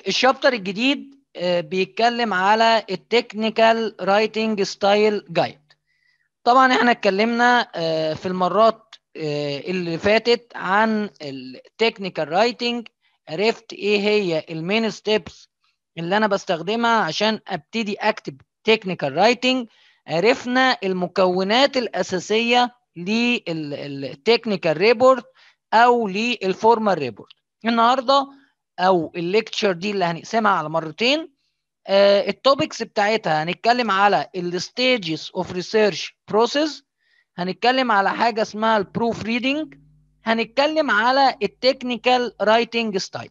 الشابتر الجديد آه، بيتكلم على التكنيكال رايتنج ستايل جايد طبعا احنا اتكلمنا آه، في المرات آه، اللي فاتت عن التكنيكال رايتنج عرفت ايه هي المين ستيبس اللي انا بستخدمها عشان ابتدي اكتب تكنيكال رايتنج عرفنا المكونات الاساسيه للتكنيكال ريبورت او للفورمال ريبورت النهارده او الليكتشر دي اللي هنقسمها على مرتين آه التوبكس بتاعتها هنتكلم على الستيجز اوف ريسيرش بروسيس هنتكلم على حاجه اسمها البروف ريدنج هنتكلم على التكنيكال رايتنج ستايل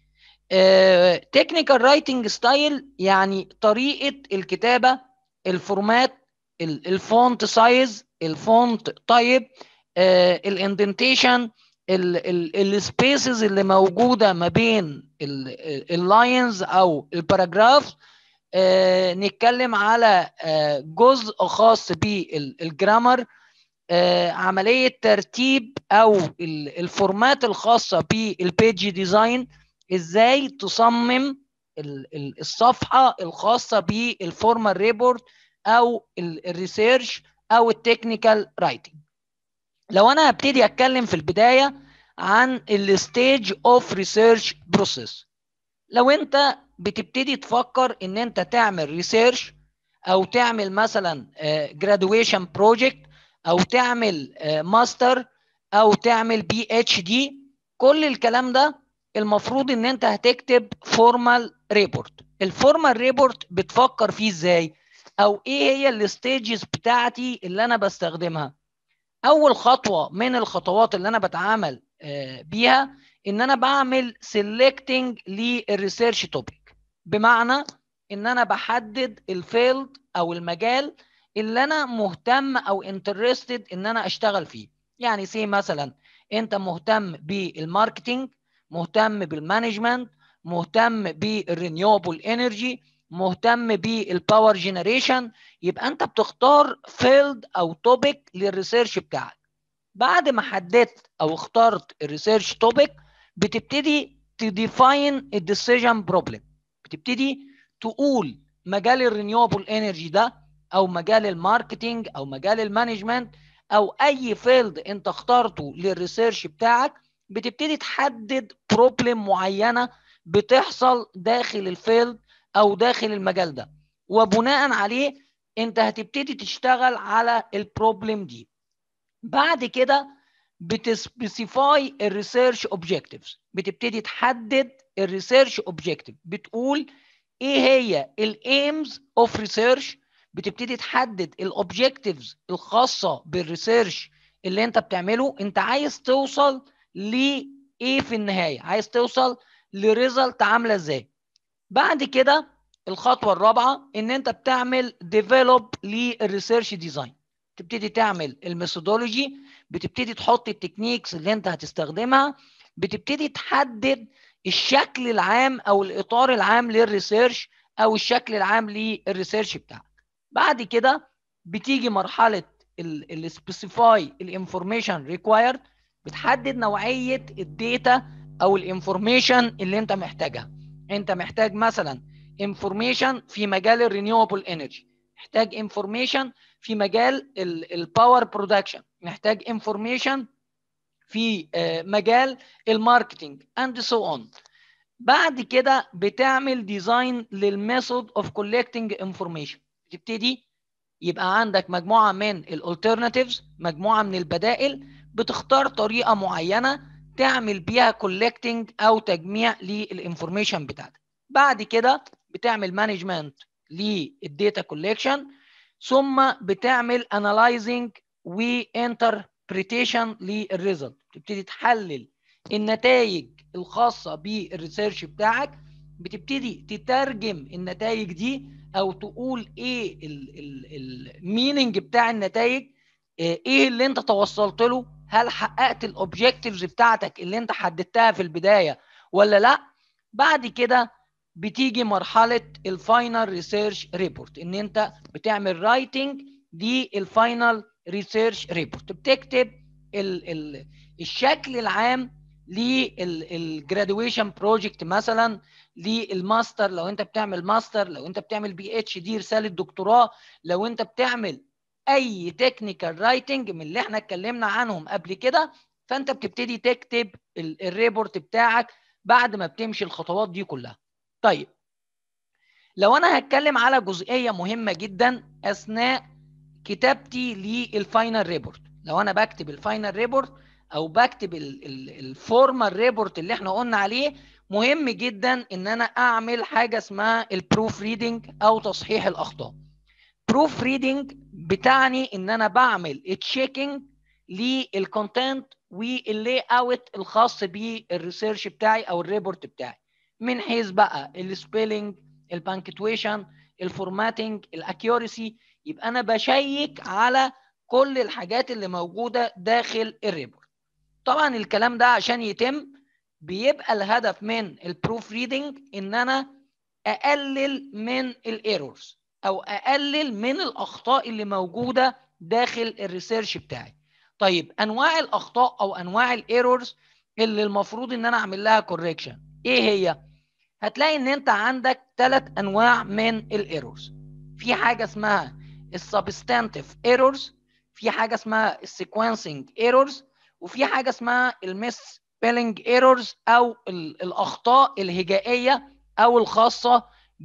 تكنيكال رايتنج ستايل يعني طريقه الكتابه الفورمات الفونت سايز الفونت تايب الاندنتيشن السبيسز اللي موجوده ما بين اللاينز او الباراجراف آه نتكلم على آه جزء خاص بالجرامر آه عمليه ترتيب او الفورمات الخاصه بالبيج ديزاين ازاي تصمم الصفحه الخاصه بالفورمال ريبورت او الريسيرش او التكنيكال رايتنج لو انا هبتدي اتكلم في البدايه عن الستيج اوف ريسيرش بروسيس لو انت بتبتدي تفكر ان انت تعمل ريسيرش او تعمل مثلا جرادويشن بروجكت او تعمل ماستر او تعمل بي اتش دي كل الكلام ده المفروض ان انت هتكتب فورمال ريبورت الفورمال ريبورت بتفكر فيه ازاي او ايه هي الستيجز بتاعتي اللي انا بستخدمها اول خطوه من الخطوات اللي انا بتعامل بيها ان انا بعمل سيلكتنج للريسيرش توبيك بمعنى ان انا بحدد الفيلد او المجال اللي انا مهتم او انترستد ان انا اشتغل فيه يعني سي مثلا انت مهتم بالماركتنج مهتم بالمانجمنت مهتم بالرينيوبل انرجي مهتم بالباور جنريشن يبقى انت بتختار فيلد او توبيك للريسيرش بتاعك بعد ما حددت او اخترت الريسيرش توبيك بتبتدي تديفاين الديسيجن بروبلم بتبتدي تقول مجال الرينيوبل انرجي ده او مجال الماركتينج او مجال المانجمنت او اي فيلد انت اخترته للريسيرش بتاعك بتبتدي تحدد بروبلم معينه بتحصل داخل الفيلد او داخل المجال ده وبناء عليه انت هتبتدي تشتغل على البروبلم دي بعد كده بتسبيسيفاي الريسيرش اوبجكتيفز بتبتدي تحدد الريسيرش اوبجكتيف بتقول ايه هي الايمز اوف ريسيرش بتبتدي تحدد الاوبجكتيفز الخاصه بالريسيرش اللي انت بتعمله انت عايز توصل لايه في النهايه عايز توصل لريزلت عامله ازاي بعد كده الخطوه الرابعه ان انت بتعمل ديفلوب للريسيرش ديزاين تبتدي تعمل الميثودولوجي بتبتدي تحط التكنيكس اللي انت هتستخدمها بتبتدي تحدد الشكل العام او الاطار العام للريسيرش او الشكل العام للريسيرش بتاعك بعد كده بتيجي مرحله السبيسيفاي الانفورميشن ريكوايرد بتحدد نوعيه الداتا او الانفورميشن اللي انت محتاجها انت محتاج مثلا انفورميشن في مجال الرينيوبل انرجي محتاج انفورميشن في مجال الباور برودكشن محتاج انفورميشن في مجال الماركتنج اند سو اون بعد كده بتعمل ديزاين للميثود اوف كولكتنج انفورميشن بتبتدي يبقى عندك مجموعه من الالترناتيفز مجموعه من البدائل بتختار طريقه معينه تعمل بيها كولكتنج او تجميع للانفورميشن بتاعتك بعد كده بتعمل مانجمنت للديتا كولكشن ثم بتعمل انالايزنج وانتربريتيشن للريزلت تبتدي تحلل النتائج الخاصه بالريسيرش بتاعك بتبتدي تترجم النتائج دي او تقول ايه الميننج بتاع النتائج ايه اللي انت توصلت له هل حققت الاوبجكتيفز بتاعتك اللي انت حددتها في البدايه ولا لا بعد كده بتيجي مرحله الفاينل ريسيرش ريبورت ان انت بتعمل رايتنج دي الفاينل ريسيرش ريبورت بتكتب ال ال الشكل العام للجرادويشن بروجكت مثلا للماستر لو انت بتعمل ماستر لو انت بتعمل بي اتش دي رساله دكتوراه لو انت بتعمل اي تكنيكال رايتنج من اللي احنا اتكلمنا عنهم قبل كده فانت بتبتدي تكتب الريبورت بتاعك بعد ما بتمشي الخطوات دي كلها طيب لو انا هتكلم على جزئيه مهمه جدا اثناء كتابتي للفاينل ريبورت لو انا بكتب الفاينل ريبورت او بكتب الفورمال ريبورت اللي احنا قلنا عليه مهم جدا ان انا اعمل حاجه اسمها البروف ريدنج او تصحيح الاخطاء بروف ريدنج بتعني ان انا بعمل تشيكينج للكونتنت واللي اوت الخاص بالريسيرش بتاعي او الريبورت بتاعي من حيث بقى السبيلنج البانكتويشن الفورماتنج الاكيورسي يبقى انا بشيك على كل الحاجات اللي موجوده داخل الريبورت طبعا الكلام ده عشان يتم بيبقى الهدف من البروف ريدنج ان انا اقلل من الايرورز او اقلل من الاخطاء اللي موجوده داخل الريسيرش بتاعي طيب انواع الاخطاء او انواع الايرورز اللي المفروض ان انا اعمل لها كوريكشن ايه هي هتلاقي ان انت عندك ثلاث انواع من الايرورز في حاجه اسمها السبستانتيف ايرورز في حاجه اسمها السيكونسنج ايرورز وفي حاجه اسمها المس سبيلنج ايرورز او الاخطاء الهجائيه او الخاصه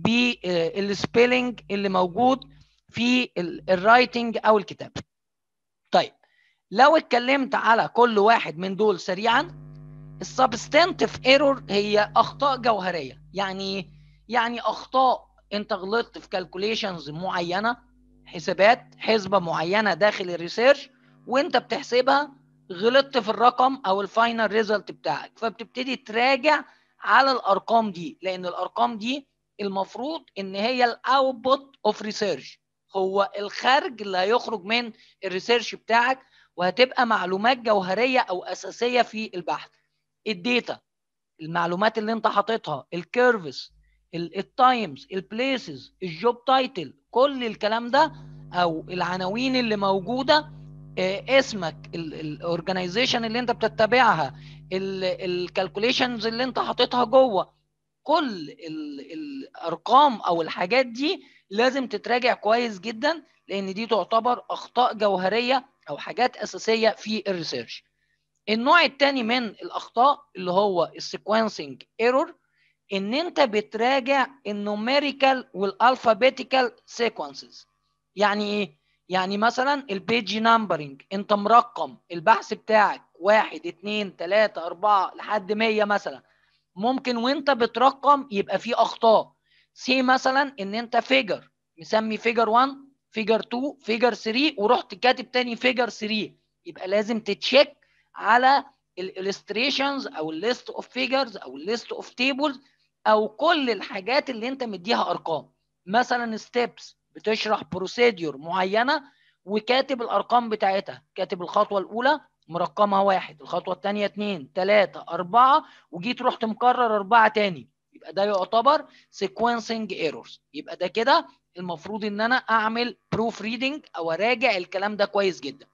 بالسبيلنج اللي موجود في الرايتنج او الكتابه طيب لو اتكلمت على كل واحد من دول سريعا السبستانتيف ايرور هي اخطاء جوهريه يعني يعني اخطاء انت غلطت في كالكوليشنز معينه حسابات حسبه معينه داخل الريسيرش وانت بتحسبها غلطت في الرقم او الفاينل ريزلت بتاعك فبتبتدي تراجع على الارقام دي لان الارقام دي المفروض ان هي الاوتبوت اوف ريسيرش هو الخارج اللي هيخرج من الريسيرش بتاعك وهتبقى معلومات جوهريه او اساسيه في البحث الداتا المعلومات اللي انت حاططها الكيرفز التايمز البليسز الجوب تايتل كل الكلام ده او العناوين اللي موجوده اسمك الاورجنايزيشن اللي انت بتتبعها الكالكوليشنز اللي انت حاططها جوه كل الارقام او الحاجات دي لازم تتراجع كويس جدا لان دي تعتبر اخطاء جوهريه او حاجات اساسيه في الريسيرش النوع الثاني من الاخطاء اللي هو السيكونسنج ايرور ان انت بتراجع النوميريكال والالفابيتيكال سيكونسز يعني ايه يعني مثلا البيج نمبرنج انت مرقم البحث بتاعك واحد اتنين تلاتة اربعة لحد مية مثلا ممكن وانت بترقم يبقى في اخطاء سي مثلا ان انت فيجر مسمي فيجر 1 فيجر 2 فيجر 3 ورحت كاتب تاني فيجر 3 يبقى لازم تتشيك على الالستريشنز او الليست اوف فيجرز او الليست اوف تيبلز او كل الحاجات اللي انت مديها ارقام مثلا ستيبس بتشرح بروسيديور معينه وكاتب الارقام بتاعتها كاتب الخطوه الاولى مرقمها واحد الخطوه الثانيه اثنين ثلاثه اربعه وجيت رحت مكرر اربعه تاني يبقى ده يعتبر سيكونسنج ايرورز يبقى ده كده المفروض ان انا اعمل بروف ريدنج او اراجع الكلام ده كويس جدا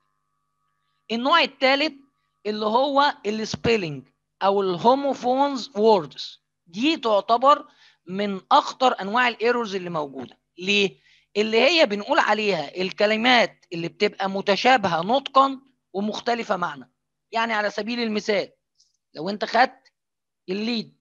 النوع الثالث اللي هو السبيلنج او الهوموفونز ووردز دي تعتبر من اخطر انواع الايرورز اللي موجوده ليه اللي هي بنقول عليها الكلمات اللي بتبقى متشابهه نطقا ومختلفه معنى يعني على سبيل المثال لو انت خدت الليد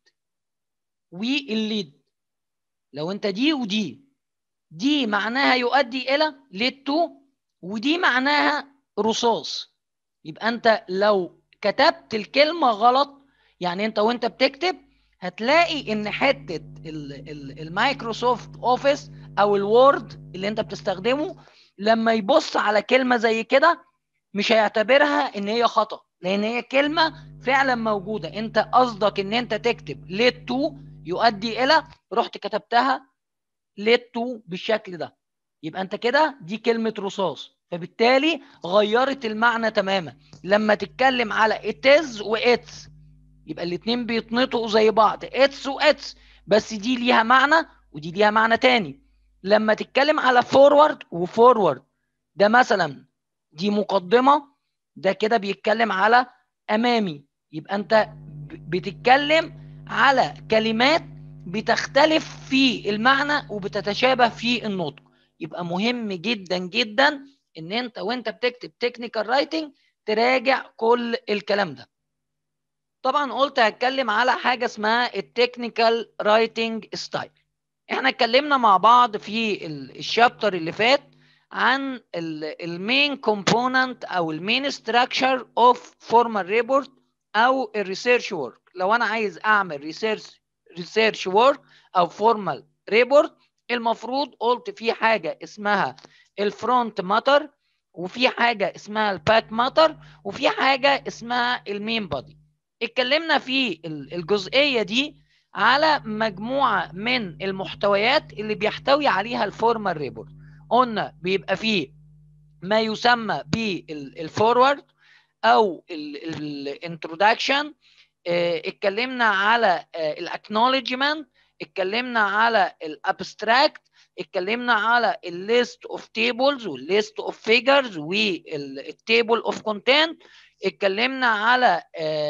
والليد لو انت دي ودي دي معناها يؤدي الى ليد تو ودي معناها رصاص يبقى انت لو كتبت الكلمه غلط يعني انت وانت بتكتب هتلاقي ان حته المايكروسوفت اوفيس او الوورد اللي انت بتستخدمه لما يبص على كلمه زي كده مش هيعتبرها ان هي خطا لان هي كلمه فعلا موجوده انت قصدك ان انت تكتب ليت تو يؤدي الى رحت كتبتها ليت تو بالشكل ده يبقى انت كده دي كلمه رصاص فبالتالي غيرت المعنى تماما لما تتكلم على اتز واتس يبقى الاثنين بيتنطقوا زي بعض اتس واتس بس دي ليها معنى ودي ليها معنى تاني لما تتكلم على فورورد وفورورد ده مثلا دي مقدمه ده كده بيتكلم على امامي يبقى انت بتتكلم على كلمات بتختلف في المعنى وبتتشابه في النطق يبقى مهم جدا جدا ان انت وانت بتكتب تكنيكال رايتنج تراجع كل الكلام ده طبعا قلت هتكلم على حاجه اسمها التكنيكال رايتنج ستايل احنا اتكلمنا مع بعض في الشابتر اللي فات عن المين كومبوننت او المين ستراكشر اوف فورمال ريبورت او الريسيرش ورك لو انا عايز اعمل ريسيرش ريسيرش ورك او فورمال ريبورت المفروض قلت في حاجه اسمها الفرونت ماتر وفي حاجه اسمها الباك ماتر وفي حاجه اسمها المين بادي اتكلمنا في الجزئيه دي على مجموعه من المحتويات اللي بيحتوي عليها الفورمال ريبورت قلنا بيبقى فيه ما يسمى بالفورورد او الانترودكشن اتكلمنا على الاكنولجمنت اتكلمنا على الابستراكت اتكلمنا على الليست اوف تيبلز والليست اوف فيجرز والتيبل اوف كونتنت اتكلمنا على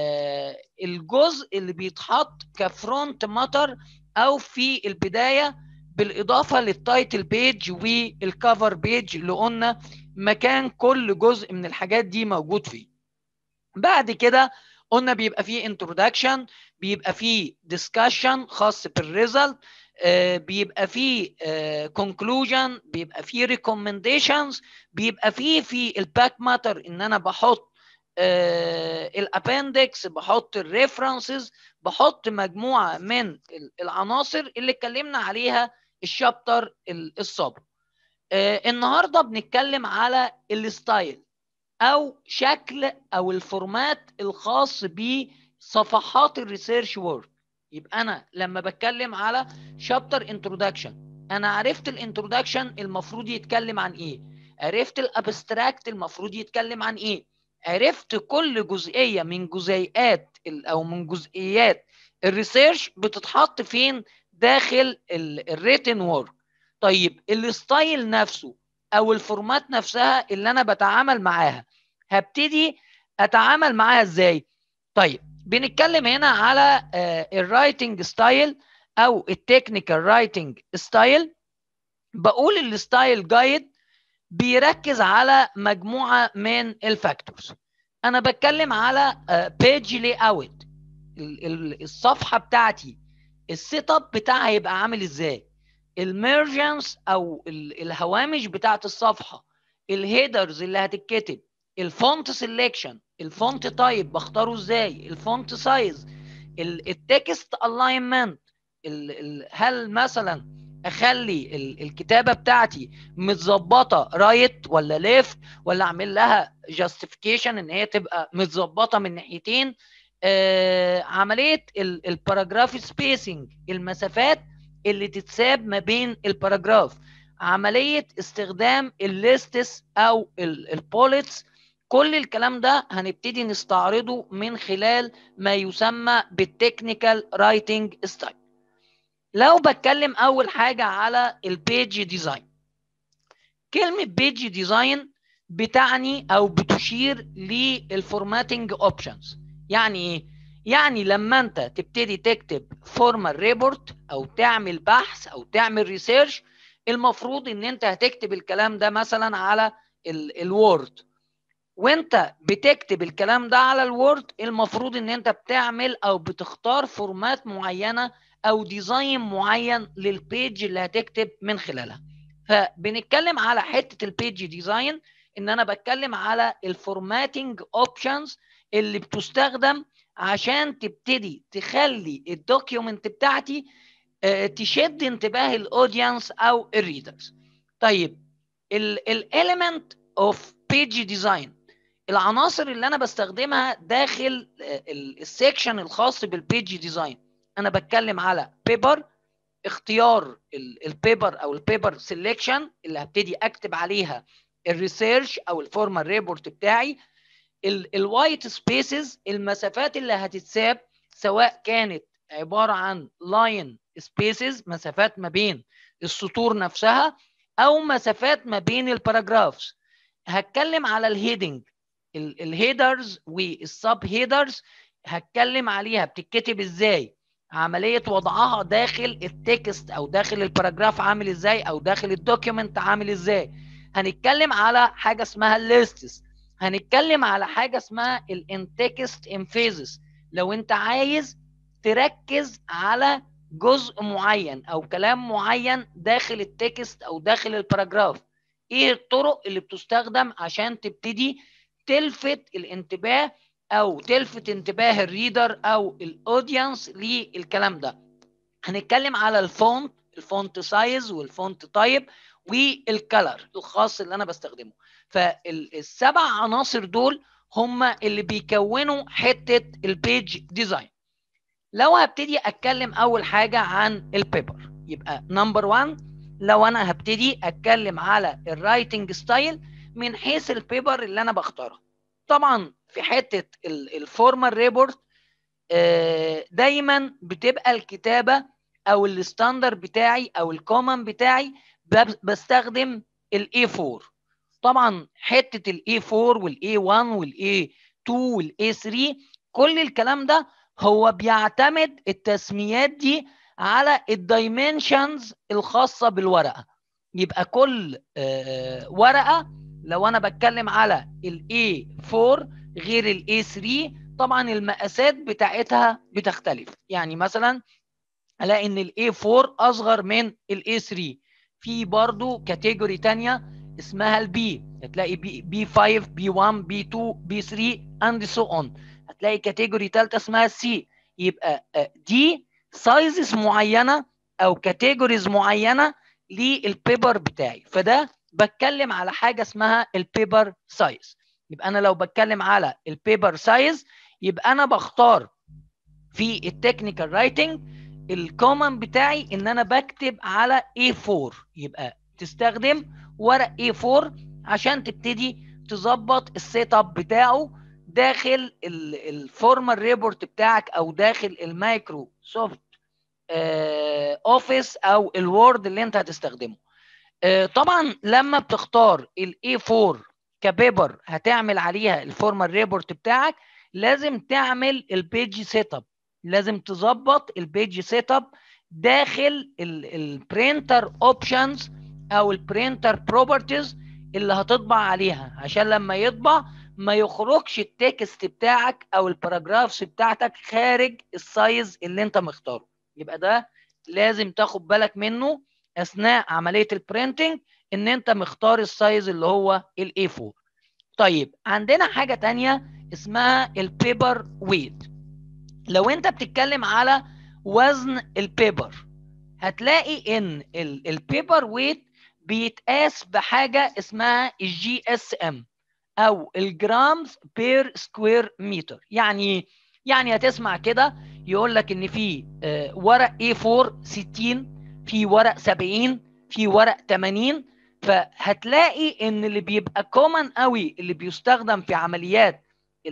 الجزء اللي بيتحط كفرونت ماتر او في البدايه بالاضافه للتايتل بيج والكفر بيج اللي قلنا مكان كل جزء من الحاجات دي موجود فيه بعد كده قلنا بيبقى فيه انترودكشن بيبقى فيه ديسكشن خاص بالريزلت آه بيبقى فيه كونكلوجن آه بيبقى فيه ريكومنديشنز بيبقى فيه في الباك ماتر ان انا بحط آه الابندكس بحط الريفرنسز بحط مجموعه من العناصر اللي اتكلمنا عليها الشابتر السابق النهارده بنتكلم على الستايل او شكل او الفورمات الخاص بصفحات الريسيرش وورك يبقى انا لما بتكلم على شابتر انترودكشن انا عرفت الانترودكشن المفروض يتكلم عن ايه عرفت الابستراكت المفروض يتكلم عن ايه عرفت كل جزئيه من جزيئات او من جزئيات الريسيرش بتتحط فين داخل الريتن وورك طيب الستايل نفسه او الفورمات نفسها اللي انا بتعامل معاها هبتدي اتعامل معاها ازاي طيب بنتكلم هنا على الرايتنج ستايل او التكنيكال رايتنج ستايل بقول الستايل جايد بيركز على مجموعه من الفاكتورز انا بتكلم على بيج لي اوت الصفحه بتاعتي السيت اب بتاعها هيبقى عامل ازاي الميرجنس او الهوامش بتاعت الصفحه الهيدرز اللي هتتكتب الفونت سيلكشن الفونت تايب بختاره ازاي الفونت سايز التكست الاينمنت هل مثلا اخلي الكتابه بتاعتي متظبطه رايت ولا ليفت ولا اعمل لها جاستيفيكيشن ان هي تبقى متظبطه من ناحيتين آه عمليه الباراجراف سبيسنج المسافات اللي تتساب ما بين الباراجراف عمليه استخدام الليستس او البوليتس كل الكلام ده هنبتدي نستعرضه من خلال ما يسمى بالتكنيكال رايتنج ستايل لو بتكلم اول حاجه على البيج ديزاين كلمه بيج ديزاين بتعني او بتشير للفورماتنج اوبشنز يعني ايه يعني لما انت تبتدي تكتب فورمال ريبورت او تعمل بحث او تعمل ريسيرش المفروض ان انت هتكتب الكلام ده مثلا على الوورد وانت بتكتب الكلام ده على الوورد المفروض ان انت بتعمل او بتختار فورمات معينه او ديزاين معين للبيج اللي هتكتب من خلالها فبنتكلم على حته البيج ديزاين ان انا بتكلم على الفورماتنج اوبشنز اللي بتستخدم عشان تبتدي تخلي الدوكيومنت بتاعتي تشد انتباه الاودينس او الريدرز طيب الاليمنت اوف بيج ديزاين العناصر اللي انا بستخدمها داخل السكشن الخاص بالبيج ديزاين انا بتكلم على بيبر اختيار البيبر او البيبر سيلكشن اللي هبتدي اكتب عليها الريسيرش او الفورمال ريبورت بتاعي الوايت سبيسز المسافات اللي هتتساب سواء كانت عباره عن لاين سبيسز مسافات ما بين السطور نفسها او مسافات ما بين الباراجرافز هتكلم على الهيدنج الهيدرز والسب هيدرز هتكلم عليها بتتكتب ازاي عمليه وضعها داخل التكست او داخل الباراجراف عامل ازاي او داخل الدوكيومنت عامل ازاي هنتكلم على حاجه اسمها الليستس هنتكلم على حاجه اسمها الانتكست انفيزس لو انت عايز تركز على جزء معين او كلام معين داخل التكست او داخل الباراجراف ايه الطرق اللي بتستخدم عشان تبتدي تلفت الانتباه او تلفت انتباه الريدر او الاودينس للكلام ده هنتكلم على الفونت الفونت سايز والفونت تايب والكلر الخاص اللي انا بستخدمه فالسبع عناصر دول هم اللي بيكونوا حته البيج ديزاين لو هبتدي اتكلم اول حاجه عن البيبر يبقى نمبر 1 لو انا هبتدي اتكلم على الرايتنج ستايل من حيث البيبر اللي انا بختارها طبعا في حته الفورمال ريبورت دايما بتبقى الكتابه او الستاندر بتاعي او الكومن بتاعي بستخدم الاي 4 طبعا حته الاي 4 والاي 1 والاي 2 والاي 3 كل الكلام ده هو بيعتمد التسميات دي على الدايمنشنز الخاصه بالورقه يبقى كل ورقه لو انا بتكلم على الاي 4 غير الاي 3 طبعا المقاسات بتاعتها بتختلف يعني مثلا الاقي ان الاي 4 اصغر من الاي 3 في برضو كاتيجوري تانية اسمها البي هتلاقي بي بي 5 بي 1 بي 2 بي 3 اند سو اون هتلاقي كاتيجوري ثالثه اسمها سي يبقى دي سايزز معينه او كاتيجوريز معينه للبيبر بتاعي فده بتكلم على حاجه اسمها البيبر سايز يبقى انا لو بتكلم على البيبر سايز يبقى انا بختار في التكنيكال رايتنج الكومن بتاعي ان انا بكتب على A4 يبقى تستخدم ورق A4 عشان تبتدي تظبط السيت اب بتاعه داخل الفورمال ريبورت بتاعك او داخل المايكروسوفت اوفيس او الوورد اللي انت هتستخدمه طبعا لما بتختار الاي 4 كبيبر هتعمل عليها الفورمال ريبورت بتاعك لازم تعمل البيج سيت اب لازم تظبط البيج سيت اب داخل البرينتر اوبشنز او البرينتر بروبرتيز اللي هتطبع عليها عشان لما يطبع ما يخرجش التكست بتاعك او الباراجرافز بتاعتك خارج السايز اللي انت مختاره يبقى ده لازم تاخد بالك منه اثناء عمليه البرينتنج ان انت مختار السايز اللي هو الاي 4 طيب عندنا حاجه تانية اسمها البيبر ويت لو انت بتتكلم على وزن البيبر هتلاقي ان البيبر ويت بيتقاس بحاجه اسمها الجي اس ام او الجرامز بير سكوير متر يعني يعني هتسمع كده يقول لك ان في ورق A4 60 في ورق 70 في ورق 80 فهتلاقي ان اللي بيبقى كومن قوي اللي بيستخدم في عمليات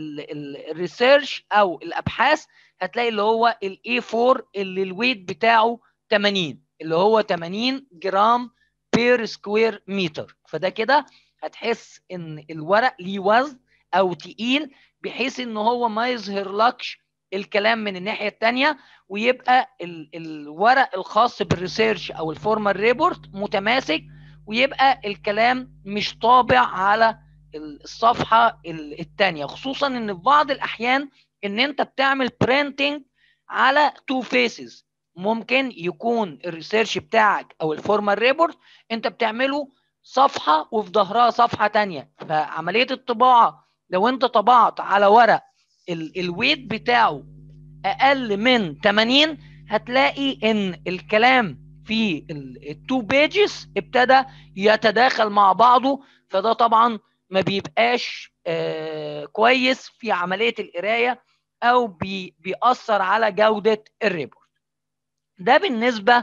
الريسيرش او الابحاث هتلاقي اللي هو الاي 4 اللي الويت بتاعه 80 اللي هو 80 جرام بير سكوير متر فده كده هتحس ان الورق ليه وزن او تقيل بحيث ان هو ما يظهرلكش الكلام من الناحيه الثانيه ويبقى ال الورق الخاص بالريسيرش او الفورمال ريبورت متماسك ويبقى الكلام مش طابع على الصفحه الثانيه خصوصا ان في بعض الاحيان ان انت بتعمل برينتنج على تو فيسز ممكن يكون الريسيرش بتاعك او الفورمال ريبورت انت بتعمله صفحه وفي ظهرها صفحه تانية فعمليه الطباعه لو انت طبعت على ورق الويت بتاعه اقل من 80 هتلاقي ان الكلام في التو بيجز ابتدى يتداخل مع بعضه فده طبعا ما بيبقاش آه كويس في عمليه القرايه او بي بيأثر على جوده الريبورت ده بالنسبه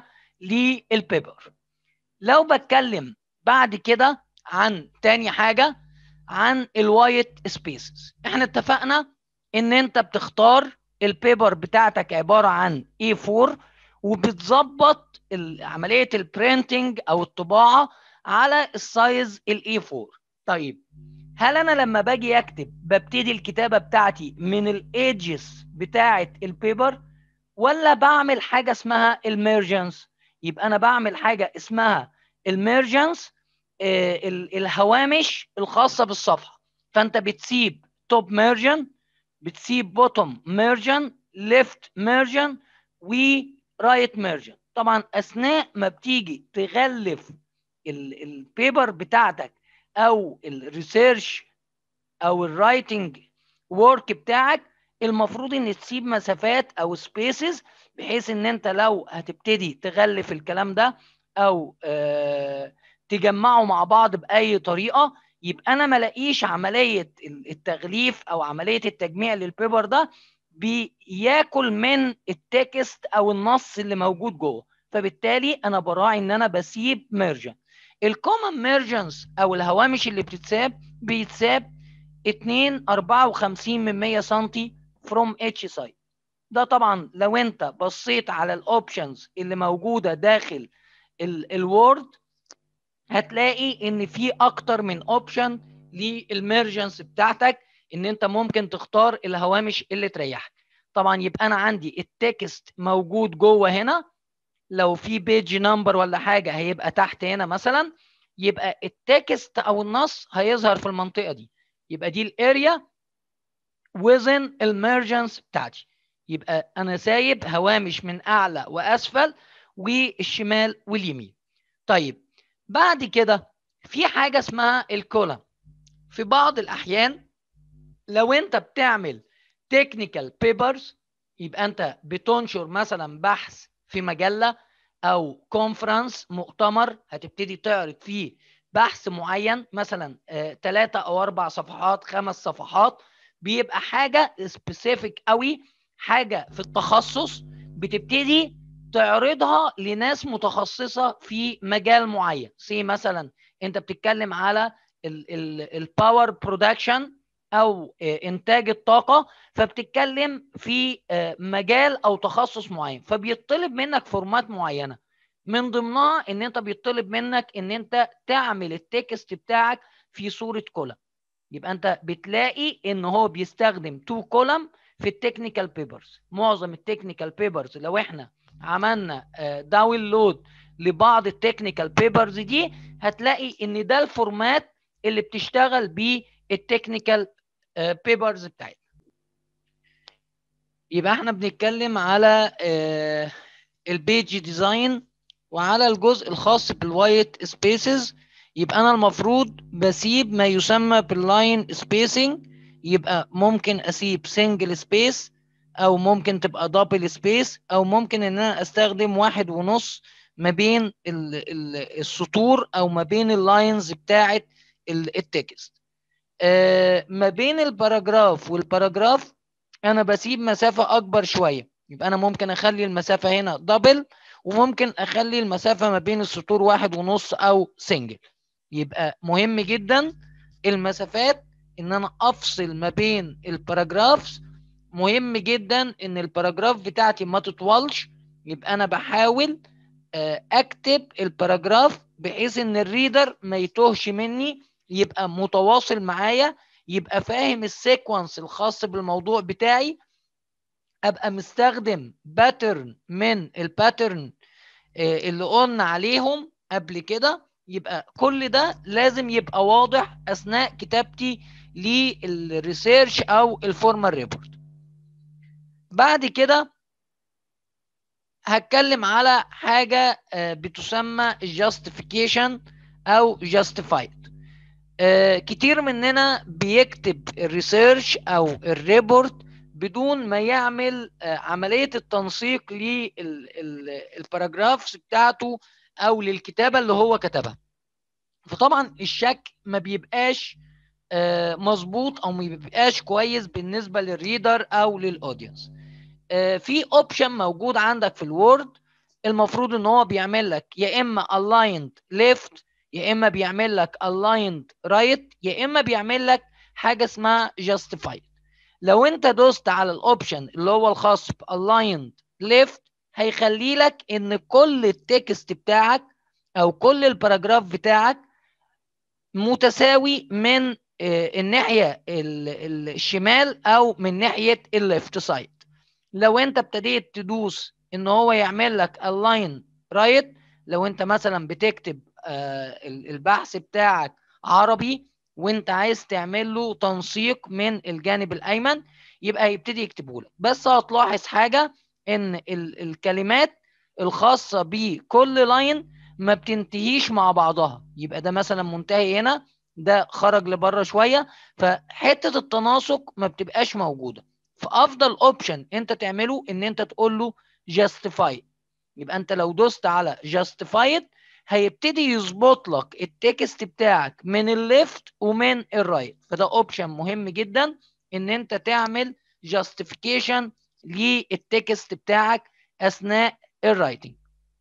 للبيبر لو بتكلم بعد كده عن تاني حاجه عن الوايت سبيسز احنا اتفقنا ان انت بتختار البيبر بتاعتك عباره عن A4 وبتظبط عمليه البرينتنج او الطباعه على السايز الاي 4 طيب هل انا لما باجي اكتب ببتدي الكتابه بتاعتي من الايدجز بتاعه البيبر ولا بعمل حاجه اسمها الميرجنس يبقى انا بعمل حاجه اسمها الميرجنس آه الهوامش الخاصه بالصفحه فانت بتسيب توب ميرجن بتسيب بوتوم ميرجن ليفت ميرجن ورايت ميرجن طبعا اثناء ما بتيجي تغلف البيبر بتاعتك او الريسيرش او الرايتنج ورك بتاعك المفروض ان تسيب مسافات او سبيسز بحيث ان انت لو هتبتدي تغلف الكلام ده او آه تجمعه مع بعض باي طريقه يبقى انا ما الاقيش عمليه التغليف او عمليه التجميع للبيبر ده بياكل من التكست او النص اللي موجود جوه فبالتالي انا براعي ان انا بسيب ميرجن الكومن ميرجنز او الهوامش اللي بتتساب بيتساب 2 54 من 100 سم فروم اتش سايد ده طبعا لو انت بصيت على الاوبشنز اللي موجوده داخل الوورد هتلاقي ان في اكتر من اوبشن للميرجنس بتاعتك ان انت ممكن تختار الهوامش اللي تريحك طبعا يبقى انا عندي التكست موجود جوه هنا لو في بيج نمبر ولا حاجه هيبقى تحت هنا مثلا يبقى التكست او النص هيظهر في المنطقه دي يبقى دي الاريا within الميرجنس بتاعتي يبقى انا سايب هوامش من اعلى واسفل والشمال واليمين طيب بعد كده في حاجه اسمها الكولم في بعض الاحيان لو انت بتعمل تكنيكال بيبرز يبقى انت بتنشر مثلا بحث في مجله او كونفرنس مؤتمر هتبتدي تعرض فيه بحث معين مثلا ثلاثة او اربع صفحات خمس صفحات بيبقى حاجه سبيسيفيك قوي حاجه في التخصص بتبتدي تعرضها لناس متخصصه في مجال معين سي مثلا انت بتتكلم على الباور برودكشن او انتاج الطاقه فبتتكلم في مجال او تخصص معين فبيطلب منك فورمات معينه من ضمنها ان انت بيطلب منك ان انت تعمل التكست بتاعك في صوره كولم يبقى انت بتلاقي ان هو بيستخدم تو كولم في التكنيكال بيبرز معظم التكنيكال بيبرز لو احنا عملنا داونلود لبعض التكنيكال بيبرز دي هتلاقي ان ده الفورمات اللي بتشتغل بيه التكنيكال بيبرز بتاعتنا يبقى احنا بنتكلم على البيج ديزاين وعلى الجزء الخاص بالوايت سبيسز يبقى انا المفروض بسيب ما يسمى باللاين سبيسنج يبقى ممكن اسيب سنجل سبيس او ممكن تبقى دبل سبيس او ممكن ان انا استخدم واحد ونص ما بين السطور او ما بين اللاينز بتاعه التكست آه ما بين الباراجراف والباراجراف انا بسيب مسافه اكبر شويه يبقى انا ممكن اخلي المسافه هنا دبل وممكن اخلي المسافه ما بين السطور واحد ونص او سنجل يبقى مهم جدا المسافات ان انا افصل ما بين الباراجرافز مهم جدا ان الباراجراف بتاعتي ما تطولش يبقى انا بحاول اكتب الباراجراف بحيث ان الريدر ما يتوهش مني يبقى متواصل معايا يبقى فاهم السيكونس الخاص بالموضوع بتاعي ابقى مستخدم باترن من الباترن اللي قلنا عليهم قبل كده يبقى كل ده لازم يبقى واضح اثناء كتابتي للريسيرش او الفورمال ريبورت بعد كده هتكلم على حاجة بتسمى justification أو justified كتير مننا بيكتب الريسيرش أو الريبورت بدون ما يعمل عملية التنسيق للباراجرافز بتاعته أو للكتابة اللي هو كتبها فطبعا الشك ما بيبقاش مظبوط أو ما بيبقاش كويس بالنسبة للريدر أو للأودينس في اوبشن موجود عندك في الوورد المفروض ان هو بيعمل لك يا اما aligned left يا اما بيعمل لك aligned right يا اما بيعمل لك حاجه اسمها justified لو انت دوست على الاوبشن اللي هو الخاص ب aligned left هيخلي لك ان كل التكست بتاعك او كل الباراجراف بتاعك متساوي من الناحيه الشمال او من ناحيه الليفت سايد لو انت ابتديت تدوس ان هو يعمل لك الاين رايت لو انت مثلا بتكتب البحث بتاعك عربي وانت عايز تعمل له تنسيق من الجانب الايمن يبقى هيبتدي يكتبه لك بس هتلاحظ حاجه ان الكلمات الخاصه بكل لاين ما بتنتهيش مع بعضها يبقى ده مثلا منتهي هنا ده خرج لبره شويه فحته التناسق ما بتبقاش موجوده فافضل اوبشن انت تعمله ان انت تقول له justify يبقى انت لو دوست على justified هيبتدي يظبط لك التكست بتاعك من الليفت ومن الرايت فده اوبشن مهم جدا ان انت تعمل justification للتكست بتاعك اثناء الرايتنج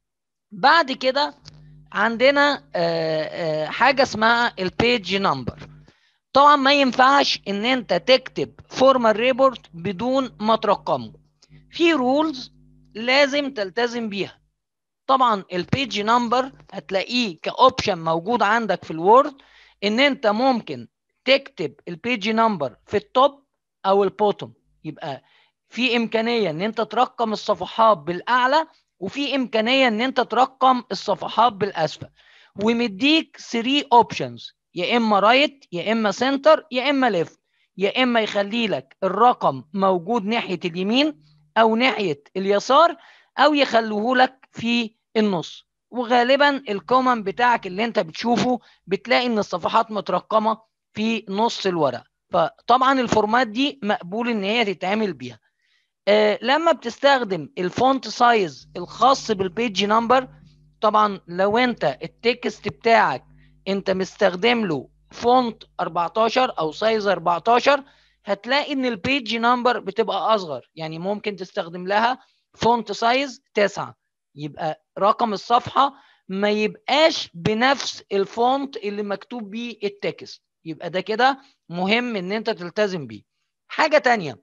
بعد كده عندنا حاجه اسمها البيج نمبر طبعا ما ينفعش ان انت تكتب فورمال ريبورت بدون ما ترقمه في رولز لازم تلتزم بيها طبعا البيج نمبر هتلاقيه كاوبشن موجود عندك في الوورد ان انت ممكن تكتب البيج نمبر في التوب او البوتوم يبقى في امكانيه ان انت ترقم الصفحات بالاعلى وفي امكانيه ان انت ترقم الصفحات بالاسفل ومديك 3 اوبشنز يا اما رايت يا اما سنتر يا اما ليفت يا اما يخلي لك الرقم موجود ناحيه اليمين او ناحيه اليسار او يخلوه لك في النص وغالبا الكومن بتاعك اللي انت بتشوفه بتلاقي ان الصفحات مترقمه في نص الورق فطبعا الفورمات دي مقبول ان هي تتعمل بيها آه لما بتستخدم الفونت سايز الخاص بالبيج نمبر طبعا لو انت التكست بتاعك انت مستخدم له فونت 14 او سايز 14 هتلاقي ان البيج نمبر بتبقى اصغر يعني ممكن تستخدم لها فونت سايز 9 يبقى رقم الصفحه ما يبقاش بنفس الفونت اللي مكتوب بيه التكست يبقى ده كده مهم ان انت تلتزم بيه حاجه تانية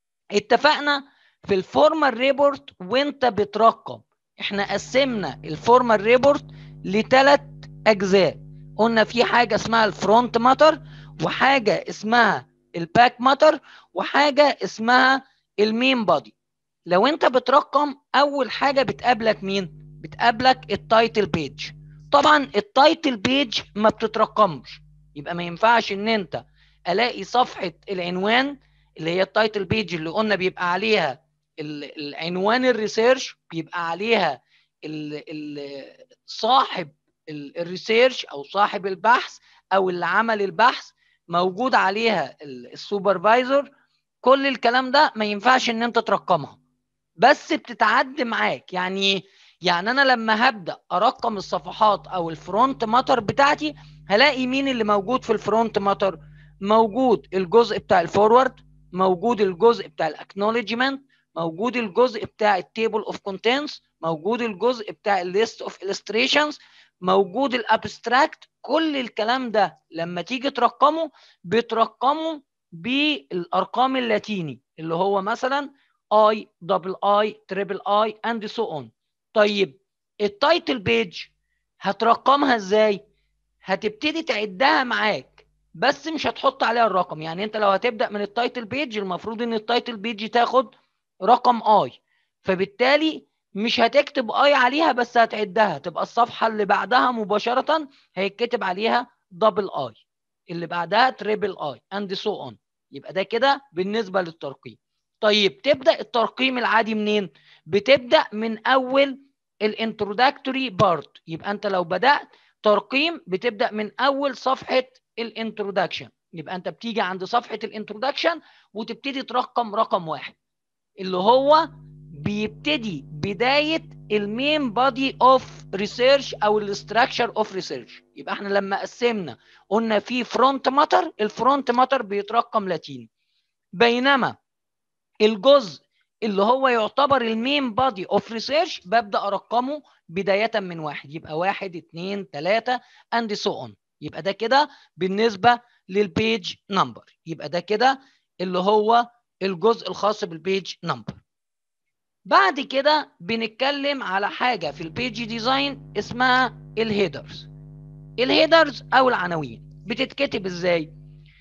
اتفقنا في الفورمال ريبورت وانت بترقم احنا قسمنا الفورمال ريبورت لثلاث اجزاء قلنا في حاجه اسمها الفرونت ماتر وحاجه اسمها الباك ماتر وحاجه اسمها المين بادي لو انت بترقم اول حاجه بتقابلك مين بتقابلك التايتل بيج طبعا التايتل بيج ما بتترقمش يبقى ما ينفعش ان انت الاقي صفحه العنوان اللي هي التايتل بيج اللي قلنا بيبقى عليها العنوان الريسيرش بيبقى عليها ال ال صاحب الريسيرش او صاحب البحث او اللي عمل البحث موجود عليها السوبرفايزر كل الكلام ده ما ينفعش ان انت ترقمها بس بتتعد معاك يعني يعني انا لما هبدا ارقم الصفحات او الفرونت ماتر بتاعتي هلاقي مين اللي موجود في الفرونت ماتر موجود الجزء بتاع الفورورد موجود الجزء بتاع الاكنولجمنت موجود الجزء بتاع التيبل اوف كونتنتس موجود الجزء بتاع الليست اوف illustrations موجود الابستراكت كل الكلام ده لما تيجي ترقمه بترقمه بالارقام اللاتيني اللي هو مثلا اي دبل اي تريبل اي اند سو اون طيب التايتل بيج هترقمها ازاي هتبتدي تعدها معاك بس مش هتحط عليها الرقم يعني انت لو هتبدا من التايتل بيج المفروض ان التايتل بيج تاخد رقم اي فبالتالي مش هتكتب اي عليها بس هتعدها تبقى الصفحه اللي بعدها مباشره هيتكتب عليها دبل اي اللي بعدها تريبل اي اند سو اون يبقى ده كده بالنسبه للترقيم طيب تبدا الترقيم العادي منين بتبدا من اول الانتروداكتوري بارت يبقى انت لو بدات ترقيم بتبدا من اول صفحه الانترودكشن يبقى انت بتيجي عند صفحه الانترودكشن وتبتدي ترقم رقم واحد اللي هو بيبتدي بدايه المين بادي اوف ريسيرش او الاستراكشر اوف ريسيرش يبقى احنا لما قسمنا قلنا في فرونت ماتر الفرونت ماتر بيترقم لاتيني بينما الجزء اللي هو يعتبر المين بادي اوف ريسيرش ببدا ارقمه بدايه من واحد يبقى واحد اثنين ثلاثه اند سو اون يبقى ده كده بالنسبه للبيج نمبر يبقى ده كده اللي هو الجزء الخاص بالبيج نمبر بعد كده بنتكلم على حاجه في البيج ديزاين اسمها الهيدرز الهيدرز او العناوين بتتكتب ازاي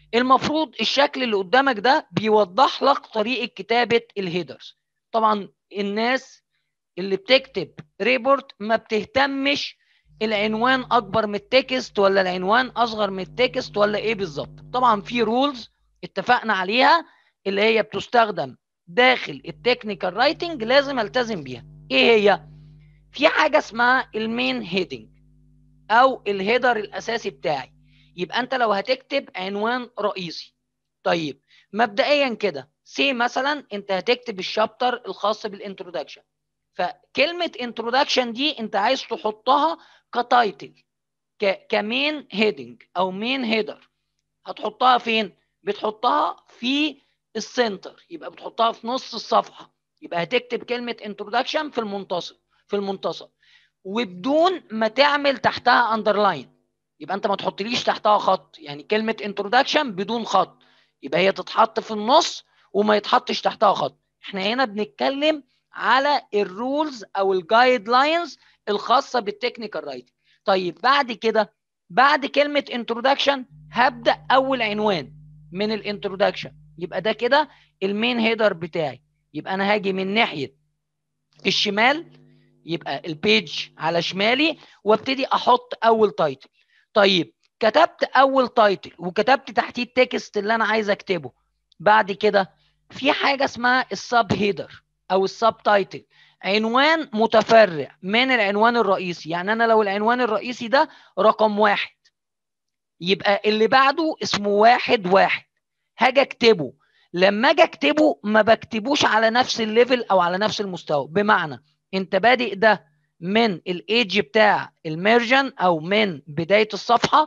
المفروض الشكل اللي قدامك ده بيوضح لك طريقه كتابه الهيدرز طبعا الناس اللي بتكتب ريبورت ما بتهتمش العنوان اكبر من التكست ولا العنوان اصغر من التكست ولا ايه بالظبط طبعا في رولز اتفقنا عليها اللي هي بتستخدم داخل التكنيكال رايتنج لازم التزم بيها ايه هي في حاجه اسمها المين هيدنج او الهيدر الاساسي بتاعي يبقى انت لو هتكتب عنوان رئيسي طيب مبدئيا كده سي مثلا انت هتكتب الشابتر الخاص بالانترودكشن فكلمه انترودكشن دي انت عايز تحطها كتايتل كمين هيدنج او مين هيدر هتحطها فين بتحطها في السنتر يبقى بتحطها في نص الصفحه يبقى هتكتب كلمه انترودكشن في المنتصف في المنتصف وبدون ما تعمل تحتها اندرلاين يبقى انت ما تحطليش تحتها خط يعني كلمه انترودكشن بدون خط يبقى هي تتحط في النص وما يتحطش تحتها خط احنا هنا بنتكلم على الرولز او الجايد لاينز الخاصه بالتكنيكال رايتنج طيب بعد كده بعد كلمه انترودكشن هبدا اول عنوان من الانترودكشن يبقى ده كده المين هيدر بتاعي يبقى انا هاجي من ناحيه الشمال يبقى البيج على شمالي وابتدي احط اول تايتل طيب كتبت اول تايتل وكتبت تحتيه التكست اللي انا عايز اكتبه بعد كده في حاجه اسمها السب هيدر او السب تايتل عنوان متفرع من العنوان الرئيسي يعني انا لو العنوان الرئيسي ده رقم واحد يبقى اللي بعده اسمه واحد واحد هاجي اكتبه لما اجي اكتبه ما بكتبوش على نفس الليفل او على نفس المستوى بمعنى انت بادئ ده من الايدج بتاع الميرجن او من بدايه الصفحه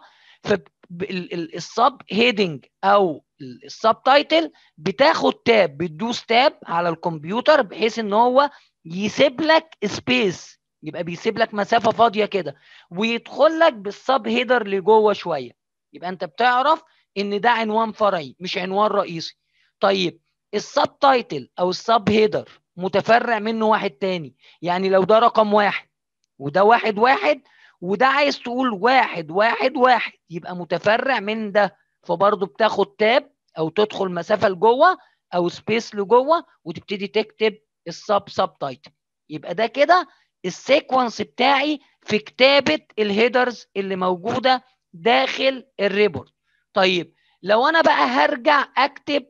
فالسب هيدنج او السب تايتل بتاخد تاب بتدوس تاب على الكمبيوتر بحيث ان هو يسيب لك سبيس يبقى بيسيب لك مسافه فاضيه كده ويدخل لك بالسب هيدر لجوه شويه يبقى انت بتعرف ان ده عنوان فرعي مش عنوان رئيسي طيب السب تايتل او السب هيدر متفرع منه واحد تاني يعني لو ده رقم واحد وده واحد واحد وده عايز تقول واحد واحد واحد يبقى متفرع من ده فبرضه بتاخد تاب او تدخل مسافه لجوه او سبيس لجوه وتبتدي تكتب السب سب تايتل يبقى ده كده السيكونس بتاعي في كتابه الهيدرز اللي موجوده داخل الريبورت طيب لو انا بقى هرجع اكتب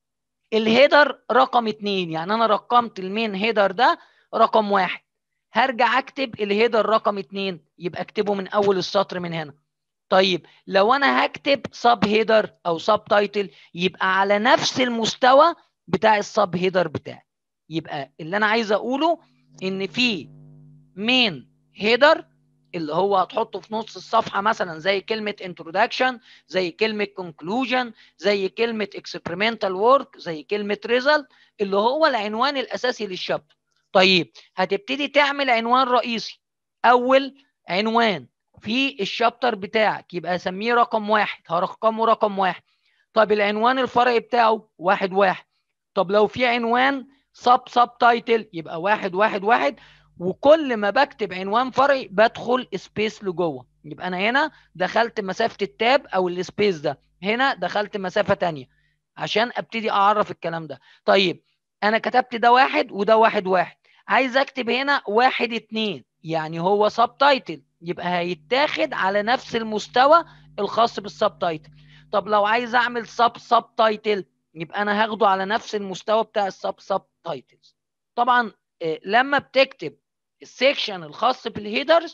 الهيدر رقم اتنين يعني انا رقمت المين هيدر ده رقم واحد هرجع اكتب الهيدر رقم اتنين يبقى اكتبه من اول السطر من هنا طيب لو انا هكتب سب هيدر او سب تايتل يبقى على نفس المستوى بتاع السب هيدر بتاعي يبقى اللي انا عايز اقوله ان في مين هيدر اللي هو هتحطه في نص الصفحه مثلا زي كلمه introduction زي كلمه conclusion زي كلمه experimental work زي كلمه result اللي هو العنوان الاساسي للشابتر طيب هتبتدي تعمل عنوان رئيسي اول عنوان في الشابتر بتاعك يبقى اسميه رقم واحد هرقمه رقم واحد طب العنوان الفرعي بتاعه واحد واحد طب لو في عنوان سب سب تايتل يبقى واحد واحد واحد وكل ما بكتب عنوان فرعي بدخل سبيس لجوه يبقى انا هنا دخلت مسافه التاب او السبيس ده هنا دخلت مسافه تانية عشان ابتدي اعرف الكلام ده طيب انا كتبت ده واحد وده واحد واحد عايز اكتب هنا واحد اتنين يعني هو سب تايتل يبقى هيتاخد على نفس المستوى الخاص بالسب تايتل طب لو عايز اعمل سب سب تايتل يبقى انا هاخده على نفس المستوى بتاع السب سب تايتلز طبعا لما بتكتب السيكشن الخاص بالهيدرز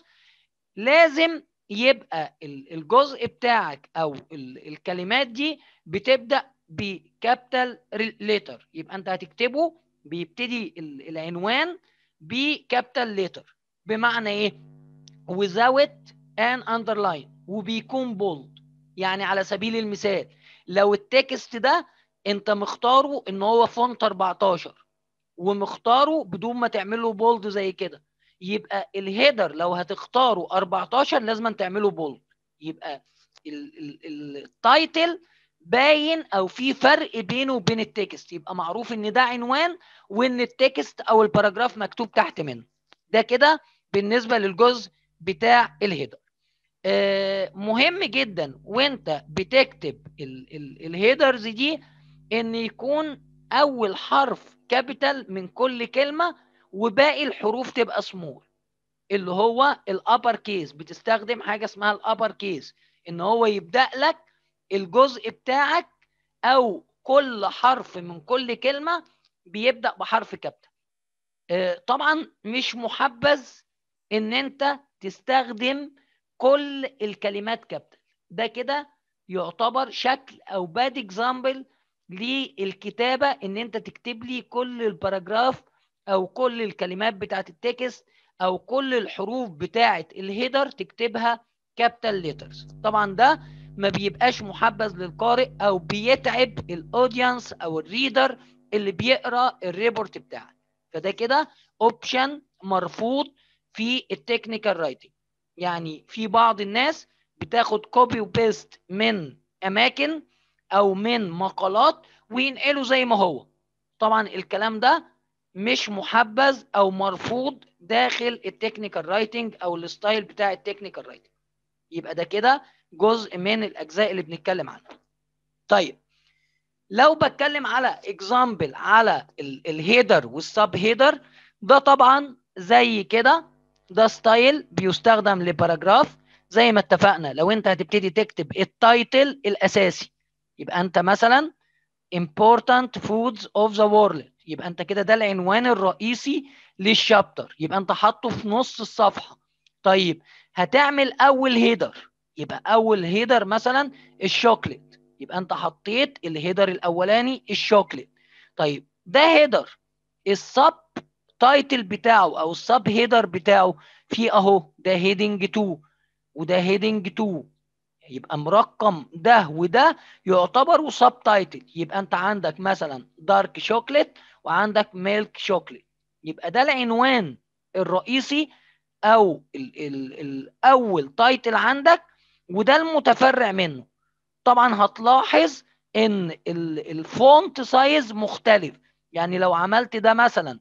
لازم يبقى الجزء بتاعك او الكلمات دي بتبدا بكابيتال ليتر يبقى انت هتكتبه بيبتدي العنوان بكابيتال ليتر بمعنى ايه without an underline وبيكون بولد يعني على سبيل المثال لو التكست ده انت مختاره ان هو فونت 14 ومختاره بدون ما تعمله بولد زي كده يبقى الهيدر لو هتختاره 14 لازم تعمله بولد يبقى التايتل باين او في فرق بينه وبين التكست يبقى معروف ان ده عنوان وان التكست او الباراجراف مكتوب تحت منه ده كده بالنسبه للجزء بتاع الهيدر مهم جدا وانت بتكتب الهيدرز دي ان يكون اول حرف كابيتال من كل كلمه وباقي الحروف تبقى سمول اللي هو الابر كيس بتستخدم حاجه اسمها الابر كيس ان هو يبدا لك الجزء بتاعك او كل حرف من كل كلمه بيبدا بحرف كابيتال طبعا مش محبذ ان انت تستخدم كل الكلمات كابيتال ده كده يعتبر شكل او باد اكزامبل للكتابه ان انت تكتب لي كل الباراجراف او كل الكلمات بتاعت التكست او كل الحروف بتاعت الهيدر تكتبها كابيتال ليترز طبعا ده ما بيبقاش محبذ للقارئ او بيتعب الاودينس او الريدر اللي بيقرا الريبورت بتاعك فده كده اوبشن مرفوض في التكنيكال رايتنج يعني في بعض الناس بتاخد كوبي وبيست من اماكن او من مقالات وينقله زي ما هو طبعا الكلام ده مش محبذ او مرفوض داخل التكنيكال رايتنج او الستايل بتاع التكنيكال رايتنج يبقى ده كده جزء من الاجزاء اللي بنتكلم عنها طيب لو بتكلم على اكزامبل على الهيدر والسب هيدر ده طبعا زي كده ده ستايل بيستخدم لباراجراف زي ما اتفقنا لو انت هتبتدي تكتب التايتل الاساسي يبقى انت مثلا important foods of the world يبقى انت كده ده العنوان الرئيسي للشابتر يبقى انت حاطه في نص الصفحه طيب هتعمل اول هيدر يبقى اول هيدر مثلا الشوكليت يبقى انت حطيت الهيدر الاولاني الشوكليت طيب ده هيدر السب تايتل بتاعه او السب هيدر بتاعه في اهو ده هيدنج 2 وده هيدنج 2 يبقى مرقم ده وده يعتبروا سب تايتل يبقى انت عندك مثلا دارك شوكليت وعندك ميلك شوكليت يبقى ده العنوان الرئيسي او ال ال الاول تايتل عندك وده المتفرع منه طبعا هتلاحظ ان الفونت سايز مختلف يعني لو عملت ده مثلا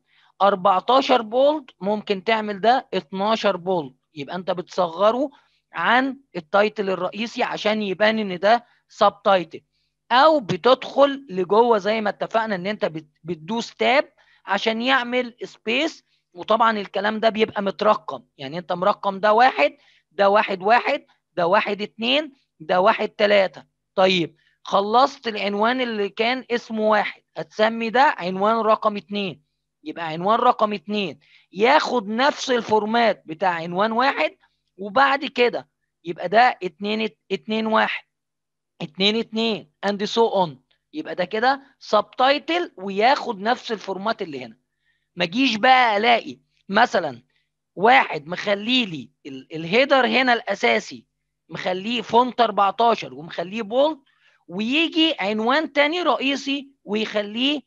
14 بولد ممكن تعمل ده 12 بولد يبقى انت بتصغره عن التايتل الرئيسي عشان يبان ان ده سب تايتل او بتدخل لجوه زي ما اتفقنا ان انت بتدوس تاب عشان يعمل سبيس وطبعا الكلام ده بيبقى مترقم يعني انت مرقم ده واحد ده واحد واحد ده واحد اتنين ده واحد تلاتة طيب خلصت العنوان اللي كان اسمه واحد هتسمي ده عنوان رقم اتنين يبقى عنوان رقم اتنين ياخد نفس الفورمات بتاع عنوان واحد وبعد كده يبقى ده اتنين اتنين واحد اتنين اتنين and so on يبقى ده كده سب تايتل وياخد نفس الفورمات اللي هنا ما جيش بقى الاقي مثلا واحد مخلي لي الهيدر هنا الاساسي مخليه فونت 14 ومخليه بولد ويجي عنوان تاني رئيسي ويخليه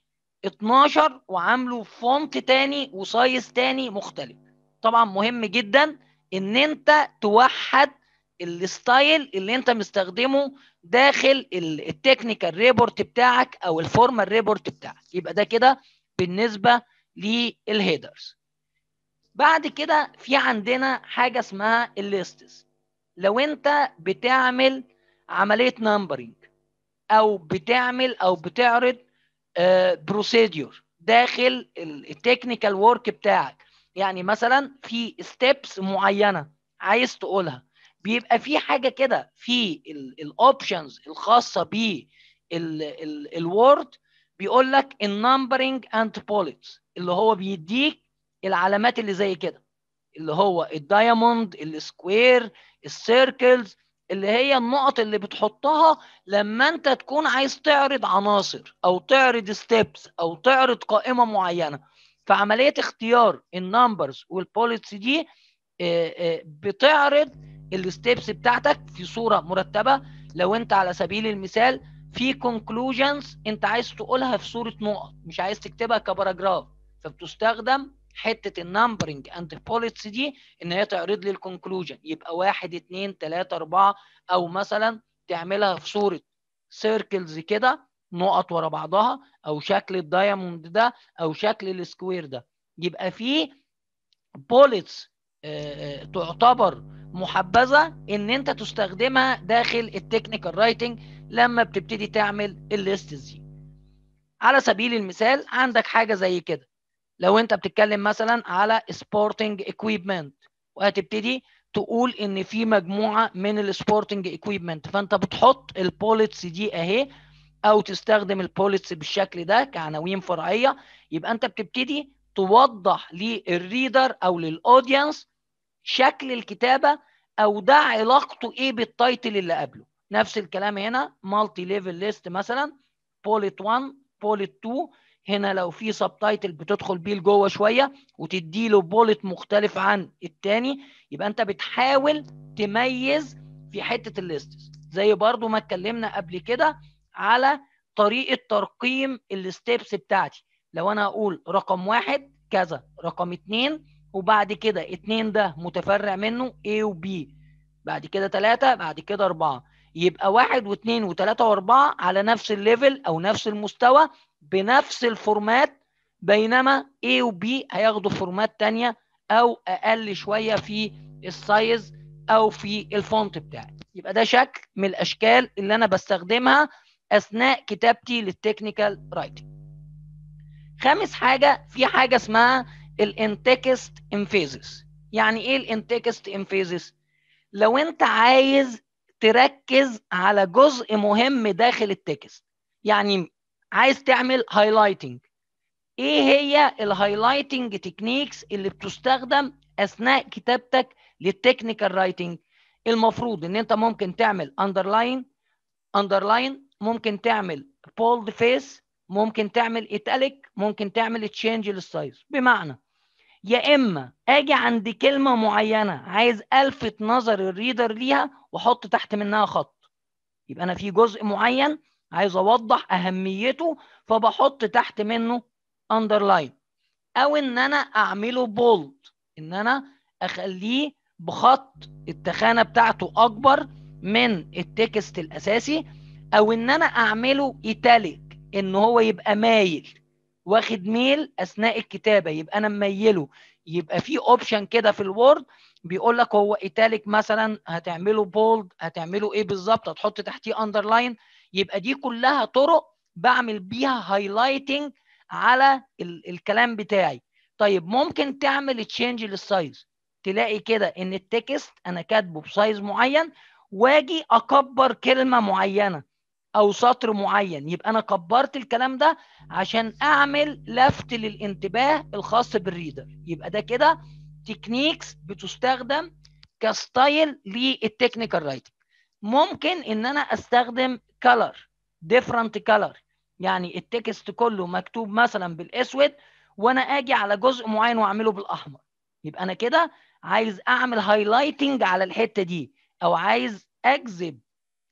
12 وعامله فونت تاني وسايز تاني مختلف طبعا مهم جدا ان انت توحد الستايل اللي انت مستخدمه داخل التكنيكال ريبورت بتاعك او الفورمال ريبورت بتاعك يبقى ده كده بالنسبه للهيدرز بعد كده في عندنا حاجه اسمها الليستس لو انت بتعمل عمليه نمبرنج او بتعمل او بتعرض بروسيدور داخل التكنيكال ورك بتاعك يعني مثلا في ستيبس معينه عايز تقولها بيبقى في حاجه كده في الاوبشنز الخاصه ب الوورد بيقول لك النمبرنج اند بوليتس اللي هو بيديك العلامات اللي زي كده اللي هو الدايموند السكوير السيركلز اللي هي النقط اللي بتحطها لما انت تكون عايز تعرض عناصر او تعرض ستيبس او تعرض قائمه معينه فعمليه اختيار النمبرز والبوليتس دي بتعرض الستيبس بتاعتك في صوره مرتبه لو انت على سبيل المثال في conclusions انت عايز تقولها في صوره نقط مش عايز تكتبها كباراجراف فبتستخدم حته النمبرنج اند بوليتس دي ان هي تعرض لي الكونكلوجن يبقى واحد اتنين تلاته اربعه او مثلا تعملها في صوره سيركلز كده نقط ورا بعضها او شكل الدايموند ده او شكل السكوير ده يبقى في بوليتس تعتبر محبذه ان انت تستخدمها داخل التكنيكال رايتنج لما بتبتدي تعمل الليستس دي على سبيل المثال عندك حاجه زي كده لو انت بتتكلم مثلا على سبورتنج اكويبمنت وهتبتدي تقول ان في مجموعه من السبورتنج اكويبمنت فانت بتحط البوليتس دي اهي او تستخدم البوليتس بالشكل ده كعناوين فرعيه يبقى انت بتبتدي توضح للريدر او للاودينس شكل الكتابه او ده علاقته ايه بالتايتل اللي قبله نفس الكلام هنا مالتي ليفل ليست مثلا بوليت 1 بوليت 2 هنا لو في سب تايتل بتدخل بيه لجوه شويه وتدي له بوليت مختلف عن الثاني يبقى انت بتحاول تميز في حته الليست زي برضو ما اتكلمنا قبل كده على طريقه ترقيم الستيبس بتاعتي لو انا اقول رقم واحد كذا رقم اتنين وبعد كده اتنين ده متفرع منه A و B بعد كده تلاتة بعد كده أربعة يبقى واحد واثنين وثلاثة وأربعة على نفس الليفل أو نفس المستوى بنفس الفورمات بينما A و B هياخدوا فورمات تانية أو أقل شوية في السايز أو في الفونت بتاعي يبقى ده شكل من الأشكال اللي أنا بستخدمها أثناء كتابتي للتكنيكال رايتنج خامس حاجة في حاجة اسمها الانتكست انفيزس يعني ايه الانتكست انفيزس لو انت عايز تركز على جزء مهم داخل التكست يعني عايز تعمل هايلايتنج ايه هي الهايلايتنج تكنيكس اللي بتستخدم اثناء كتابتك للتكنيكال رايتنج المفروض ان انت ممكن تعمل اندرلاين اندرلاين ممكن تعمل بولد فيس ممكن تعمل ايتاليك ممكن تعمل تشينج للسايز بمعنى يا اما اجي عند كلمه معينه عايز الفت نظر الريدر ليها واحط تحت منها خط يبقى انا في جزء معين عايز اوضح اهميته فبحط تحت منه اندرلاين او ان انا اعمله بولد ان انا اخليه بخط التخانه بتاعته اكبر من التكست الاساسي او ان انا اعمله ايتاليك ان هو يبقى مايل واخد ميل اثناء الكتابه يبقى انا مميله يبقى في اوبشن كده في الوورد بيقول لك هو ايتاليك مثلا هتعمله بولد هتعمله ايه بالظبط هتحط تحتيه اندرلاين يبقى دي كلها طرق بعمل بيها هايلايتنج على ال الكلام بتاعي طيب ممكن تعمل تشينج للسايز تلاقي كده ان التكست انا كاتبه بسايز معين واجي اكبر كلمه معينه او سطر معين يبقى انا كبرت الكلام ده عشان اعمل لفت للانتباه الخاص بالريدر يبقى ده كده تكنيكس بتستخدم كستايل للتكنيكال رايتنج ممكن ان انا استخدم كلر ديفرنت كلر يعني التكست كله مكتوب مثلا بالاسود وانا اجي على جزء معين واعمله بالاحمر يبقى انا كده عايز اعمل هايلايتنج على الحته دي او عايز اجذب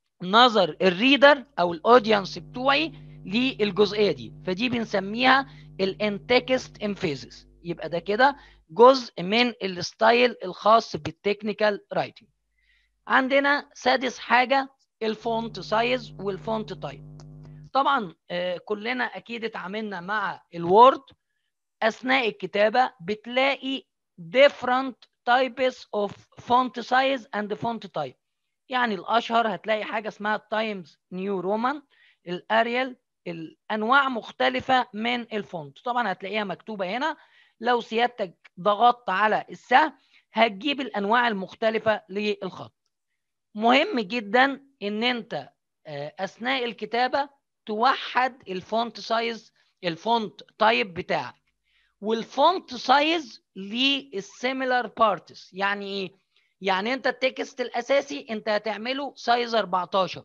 نظر الريدر او الاودينس بتوعي للجزئيه دي فدي بنسميها الانتكست انفيزس يبقى ده كده جزء من الستايل الخاص بالتكنيكال رايتنج عندنا سادس حاجه الفونت سايز والفونت تايب طبعا كلنا اكيد اتعاملنا مع الوورد اثناء الكتابه بتلاقي different types of font size and font type يعني الاشهر هتلاقي حاجه اسمها التايمز نيو رومان الاريال الانواع مختلفه من الفونت طبعا هتلاقيها مكتوبه هنا لو سيادتك ضغطت على السهم هتجيب الانواع المختلفه للخط مهم جدا ان انت اثناء الكتابه توحد الفونت سايز الفونت تايب بتاعك والفونت سايز للسيميلار بارتس يعني ايه يعني انت التكست الاساسي انت هتعمله سايز 14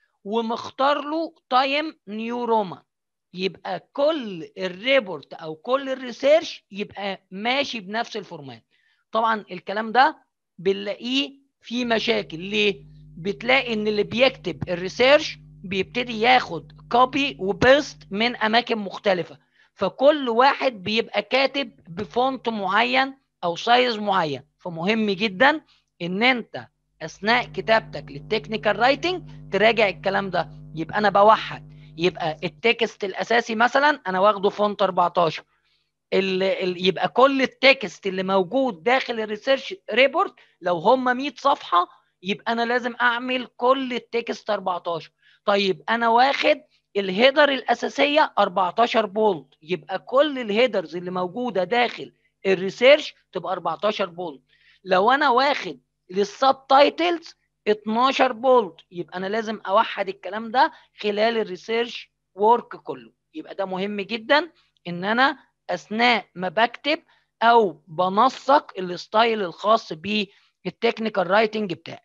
ومختار له تايم نيو رومان يبقى كل الريبورت او كل الريسيرش يبقى ماشي بنفس الفورمات طبعا الكلام ده بنلاقيه في مشاكل ليه بتلاقي ان اللي بيكتب الريسيرش بيبتدي ياخد كوبي وبيست من اماكن مختلفه فكل واحد بيبقى كاتب بفونت معين او سايز معين فمهم جدا ان انت اثناء كتابتك للتكنيكال رايتنج تراجع الكلام ده يبقى انا بوحد يبقى التكست الاساسي مثلا انا واخده فونت 14 ال ال يبقى كل التكست اللي موجود داخل الريسيرش ريبورت لو هم 100 صفحه يبقى انا لازم اعمل كل التكست 14 طيب انا واخد الهيدر الاساسيه 14 بولد يبقى كل الهيدرز اللي موجوده داخل الريسيرش تبقى 14 بولد لو انا واخد للسب تايتلز 12 بولد يبقى انا لازم اوحد الكلام ده خلال الريسيرش وورك كله يبقى ده مهم جدا ان انا اثناء ما بكتب او بنسق الستايل الخاص بالتكنيكال رايتنج بتاعي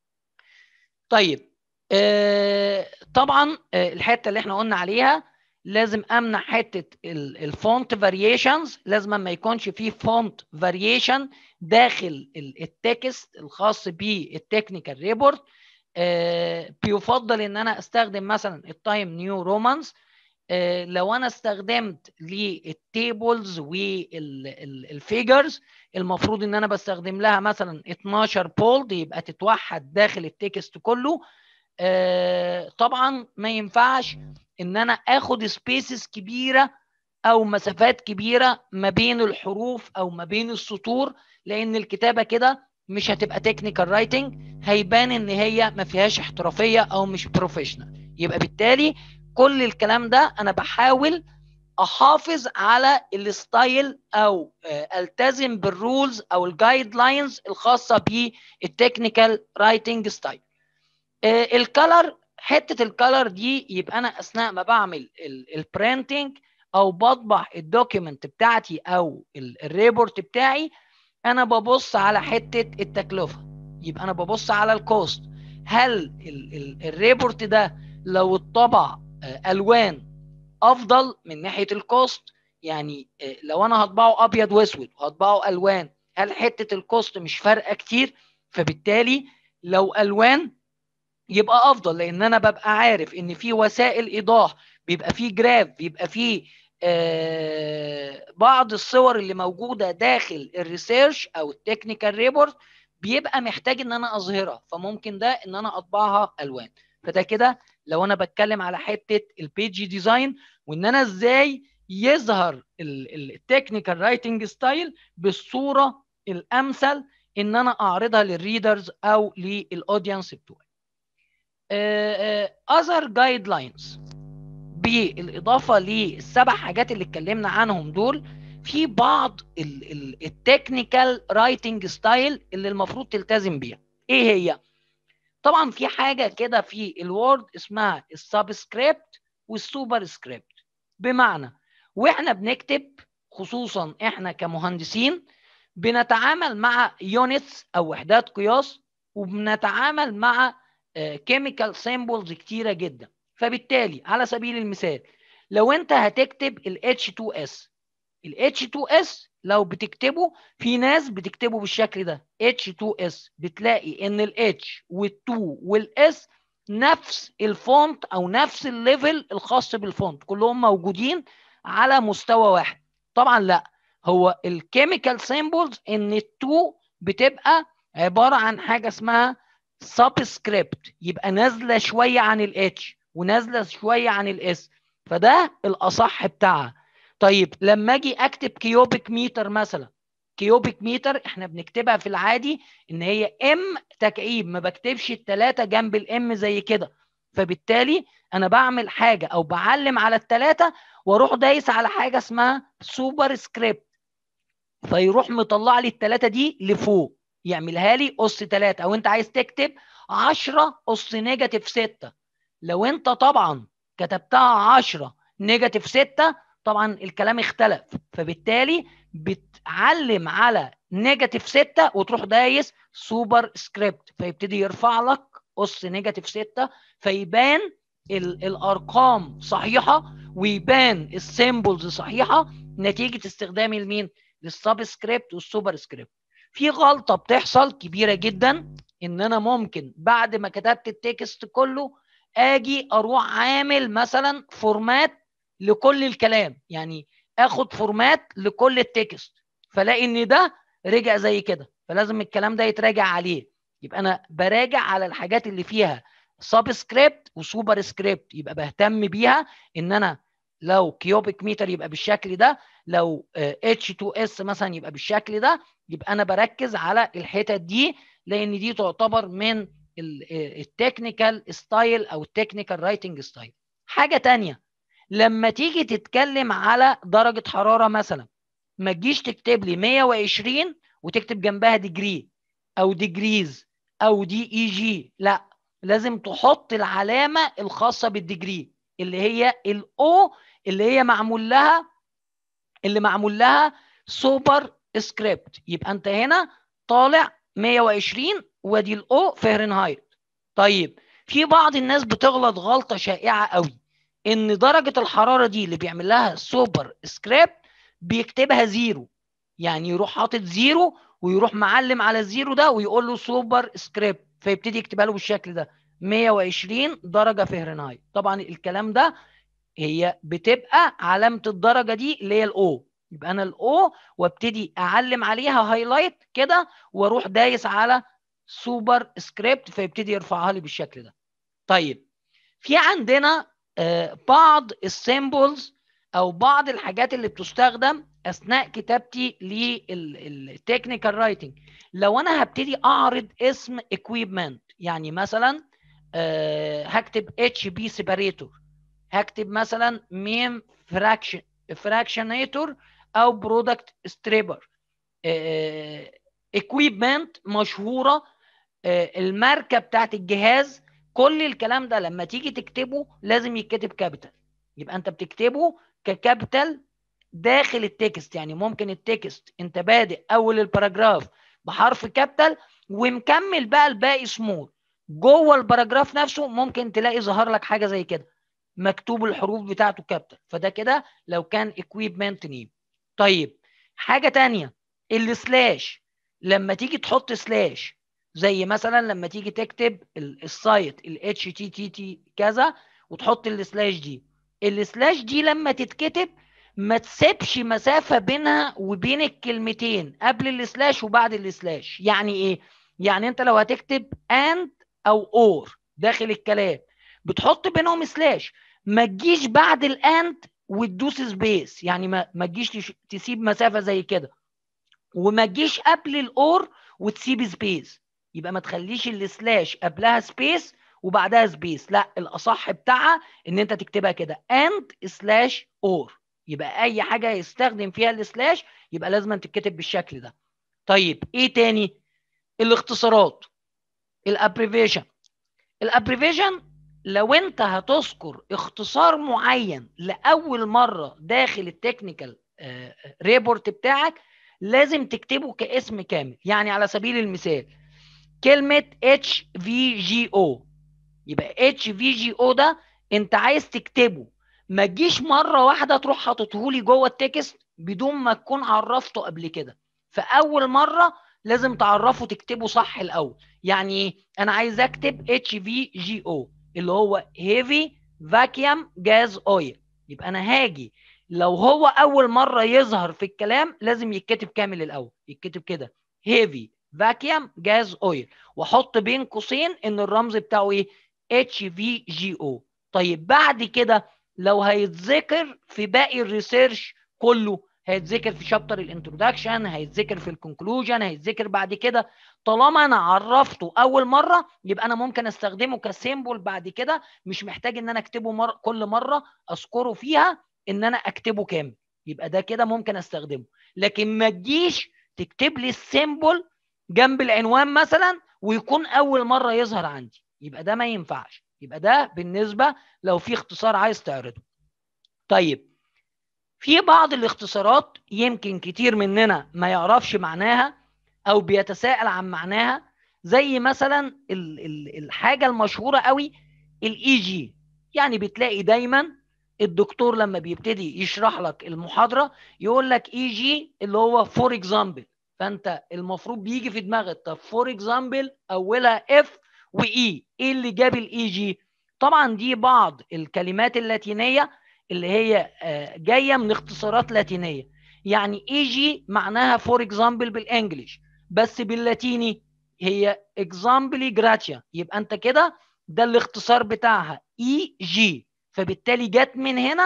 طيب آه طبعا آه الحته اللي احنا قلنا عليها لازم امنع حته الفونت فاريشنز لازم ما يكونش فيه فونت فاريشن داخل التكست الخاص بالتكنيكال ريبورت آه بيفضل ان انا استخدم مثلا التايم نيو رومانز آه لو انا استخدمت للتيبلز والفيجرز المفروض ان انا بستخدم لها مثلا 12 بولد يبقى تتوحد داخل التكست كله آه طبعا ما ينفعش ان انا اخد سبيسز كبيره او مسافات كبيره ما بين الحروف او ما بين السطور لان الكتابه كده مش هتبقى تكنيكال رايتنج هيبان ان هي ما فيهاش احترافيه او مش بروفيشنال يبقى بالتالي كل الكلام ده انا بحاول احافظ على الستايل او التزم بالرولز او الجايد لاينز الخاصه بالتكنيكال رايتنج ستايل الكالر حته الكالر دي يبقى انا اثناء ما بعمل البرينتنج او بطبع الدوكيمنت بتاعتي او الريبورت بتاعي انا ببص على حته التكلفه يبقى انا ببص على الكوست هل الريبورت ده لو اتطبع الوان افضل من ناحيه الكوست يعني لو انا هطبعه ابيض واسود وهطبعه الوان هل حته الكوست مش فارقه كتير فبالتالي لو الوان يبقى افضل لان انا ببقى عارف ان في وسائل ايضاح بيبقى في جراف بيبقى في آه بعض الصور اللي موجوده داخل الريسيرش او التكنيكال ريبورت بيبقى محتاج ان انا اظهرها فممكن ده ان انا اطبعها الوان فده كده لو انا بتكلم على حته البيج ديزاين وان انا ازاي يظهر التكنيكال رايتنج ستايل بالصوره الامثل ان انا اعرضها للريدرز او للاودينس بتوعي اذر جايد لاينز بالاضافه للسبع حاجات اللي اتكلمنا عنهم دول في بعض التكنيكال رايتنج ستايل اللي المفروض تلتزم بيها ايه هي طبعا في حاجه كده في الوورد اسمها السبسكريبت والسوبر سكريبت بمعنى واحنا بنكتب خصوصا احنا كمهندسين بنتعامل مع يونتس او وحدات قياس وبنتعامل مع كيميكال سيمبلز كتيره جدا فبالتالي على سبيل المثال لو انت هتكتب ال H2S ال H2S لو بتكتبه في ناس بتكتبه بالشكل ده H2S بتلاقي ان ال H وال2 وال S نفس الفونت او نفس الليفل الخاص بالفونت كلهم موجودين على مستوى واحد طبعا لا هو الكيميكال سيمبلز ان التو بتبقى عباره عن حاجه اسمها سبسكريبت يبقى نازله شويه عن الاتش ونازله شويه عن الاس فده الاصح بتاعها طيب لما اجي اكتب كيوبيك متر مثلا كيوبيك متر احنا بنكتبها في العادي ان هي ام تكعيب ما بكتبش الثلاثه جنب الام زي كده فبالتالي انا بعمل حاجه او بعلم على الثلاثه واروح دايس على حاجه اسمها سوبر سكريبت فيروح مطلع لي الثلاثه دي لفوق يعملها لي اس 3 او انت عايز تكتب 10 اس نيجاتيف 6 لو انت طبعا كتبتها 10 نيجاتيف 6 طبعا الكلام اختلف فبالتالي بتعلم على نيجاتيف 6 وتروح دايس سوبر سكريبت فيبتدي يرفع لك اس نيجاتيف 6 فيبان الارقام صحيحه ويبان السيمبلز صحيحه نتيجه استخدامي لمين؟ للسب سكريبت والسوبر سكريبت في غلطه بتحصل كبيره جدا ان انا ممكن بعد ما كتبت التكست كله اجي اروح عامل مثلا فورمات لكل الكلام يعني اخد فورمات لكل التكست فلاقي ان ده رجع زي كده فلازم الكلام ده يتراجع عليه يبقى انا براجع على الحاجات اللي فيها سب سكريبت وسوبر سكريبت يبقى بهتم بيها ان انا لو كيوبيك متر يبقى بالشكل ده لو H2S مثلا يبقى بالشكل ده يبقى انا بركز على الحتت دي لان دي تعتبر من التكنيكال ستايل او التكنيكال رايتنج ستايل حاجه تانية لما تيجي تتكلم على درجه حراره مثلا ما تجيش تكتب لي 120 وتكتب جنبها ديجري او ديجريز او دي اي جي لا لازم تحط العلامه الخاصه بالديجري اللي هي الاو اللي هي معمول لها اللي معمول لها سوبر سكريبت يبقى انت هنا طالع 120 وادي الاو فهرنهايت طيب في بعض الناس بتغلط غلطه شائعه قوي ان درجه الحراره دي اللي بيعمل لها سوبر سكريبت بيكتبها زيرو يعني يروح حاطط زيرو ويروح معلم على الزيرو ده ويقول له سوبر سكريبت فيبتدي يكتبها له بالشكل ده 120 درجه فهرنهايت طبعا الكلام ده هي بتبقى علامه الدرجه دي اللي هي الاو يبقى انا الاو وابتدي اعلم عليها هايلايت كده واروح دايس على سوبر سكريبت فيبتدي يرفعها لي بالشكل ده طيب في عندنا بعض السيمبلز او بعض الحاجات اللي بتستخدم اثناء كتابتي للتكنيكال رايتنج لو انا هبتدي اعرض اسم equipment يعني مثلا هكتب اتش بي سيباريتور هكتب مثلا ميم فراكشن فراكشنيتور او برودكت ستريبر اكويبمنت مشهوره الماركه بتاعت الجهاز كل الكلام ده لما تيجي تكتبه لازم يتكتب كابيتال يبقى انت بتكتبه ككابيتال داخل التكست يعني ممكن التكست انت بادئ اول الباراجراف بحرف كابيتال ومكمل بقى الباقي سمول جوه الباراجراف نفسه ممكن تلاقي ظهر لك حاجه زي كده مكتوب الحروف بتاعته كابيتال فده كده لو كان equipment نيم طيب حاجه تانية السلاش لما تيجي تحط سلاش زي مثلا لما تيجي تكتب السايت ال HTTP كذا وتحط السلاش دي السلاش دي لما تتكتب ما تسيبش مسافه بينها وبين الكلمتين قبل السلاش وبعد السلاش يعني ايه يعني انت لو هتكتب and او or داخل الكلام بتحط بينهم سلاش ما تجيش بعد الاند وتدوس سبيس يعني ما ما تجيش تسيب مسافه زي كده وما تجيش قبل الاور وتسيب سبيس يبقى ما تخليش السلاش قبلها سبيس وبعدها سبيس لا الاصح بتاعها ان انت تكتبها كده اند سلاش اور يبقى اي حاجه يستخدم فيها السلاش يبقى لازم تتكتب بالشكل ده طيب ايه تاني الاختصارات الابريفيشن الابريفيشن لو انت هتذكر اختصار معين لاول مره داخل التكنيكال ريبورت بتاعك لازم تكتبه كاسم كامل يعني على سبيل المثال كلمه اتش في جي او يبقى اتش في جي او ده انت عايز تكتبه ما تجيش مره واحده تروح حاططه لي جوه التكست بدون ما تكون عرفته قبل كده فاول مره لازم تعرفه تكتبه صح الاول يعني ايه انا عايز اكتب اتش في جي او اللي هو هيفي فاكيوم جاز اويل يبقى انا هاجي لو هو اول مره يظهر في الكلام لازم يتكتب كامل الاول يتكتب كده هيفي فاكيوم جاز اويل واحط بين قوسين ان الرمز بتاعه ايه اتش في جي او طيب بعد كده لو هيتذكر في باقي الريسيرش كله هيتذكر في شابتر الانترودكشن هيتذكر في الكونكلوجن هيتذكر بعد كده طالما انا عرفته اول مره يبقى انا ممكن استخدمه كسيمبل بعد كده مش محتاج ان انا اكتبه مر... كل مره اذكره فيها ان انا اكتبه كامل يبقى ده كده ممكن استخدمه لكن ما تجيش تكتب لي السيمبل جنب العنوان مثلا ويكون اول مره يظهر عندي يبقى ده ما ينفعش يبقى ده بالنسبه لو في اختصار عايز تعرضه طيب في بعض الاختصارات يمكن كتير مننا ما يعرفش معناها او بيتساءل عن معناها زي مثلا ال ال الحاجه المشهوره قوي الاي جي يعني بتلاقي دايما الدكتور لما بيبتدي يشرح لك المحاضره يقول لك اي جي اللي هو فور اكزامبل فانت المفروض بيجي في دماغك طب فور اكزامبل اولها اف واي ايه اللي جاب الاي جي طبعا دي بعض الكلمات اللاتينيه اللي هي جايه من اختصارات لاتينيه يعني اي جي معناها فور اكزامبل بالانجلش بس باللاتيني هي اكزامبلي جراتيا يبقى انت كده ده الاختصار بتاعها اي جي فبالتالي جت من هنا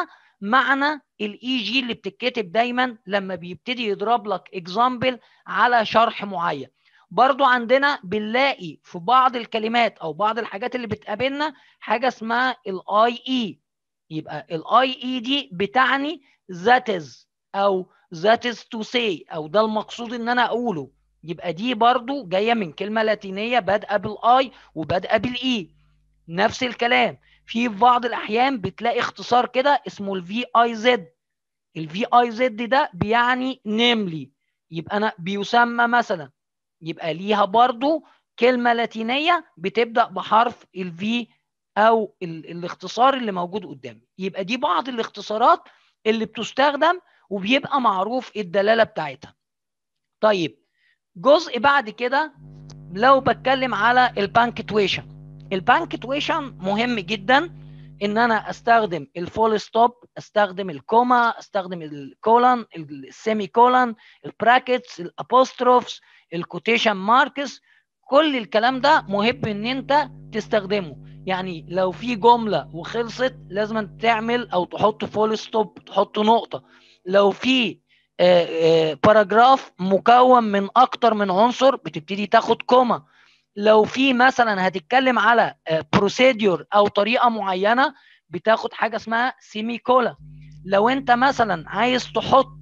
معنى الاي جي اللي بتتكتب دايما لما بيبتدي يضرب لك اكزامبل على شرح معين برضو عندنا بنلاقي في بعض الكلمات او بعض الحاجات اللي بتقابلنا حاجه اسمها الاي اي يبقى الاي اي دي بتعني that is او that is to say او ده المقصود ان انا اقوله يبقى دي برضو جايه من كلمه لاتينيه بادئه بالاي وبادئه بالاي نفس الكلام في بعض الاحيان بتلاقي اختصار كده اسمه الفي اي زد الفي اي زد ده بيعني نملي يبقى انا بيسمى مثلا يبقى ليها برضو كلمه لاتينيه بتبدا بحرف الفي او ال الاختصار اللي موجود قدامي يبقى دي بعض الاختصارات اللي بتستخدم وبيبقى معروف الدلاله بتاعتها طيب جزء بعد كده لو بتكلم على البانكتويشن البانكتويشن مهم جدا ان انا استخدم الفول ستوب استخدم الكوما استخدم الكولن السيمي كولن البراكتس الابوستروفز الكوتيشن ماركس كل الكلام ده مهم ان انت تستخدمه يعني لو في جمله وخلصت لازم تعمل او تحط فول ستوب تحط نقطه لو في باراجراف مكون من اكتر من عنصر بتبتدي تاخد كوما لو في مثلا هتتكلم على بروسيدور او طريقه معينه بتاخد حاجه اسمها سيمي كولا لو انت مثلا عايز تحط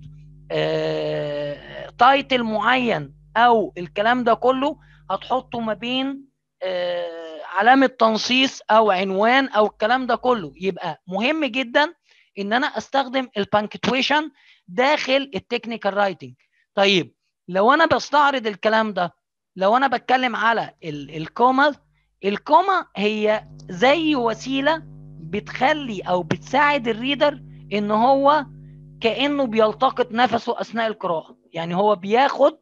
تايتل معين او الكلام ده كله هتحطه ما بين علامه تنصيص او عنوان او الكلام ده كله يبقى مهم جدا ان انا استخدم البانكتويشن داخل التكنيكال رايتنج طيب لو انا بستعرض الكلام ده لو انا بتكلم على الكوما الكوما هي زي وسيله بتخلي او بتساعد الريدر ان هو كانه بيلتقط نفسه اثناء القراءه يعني هو بياخد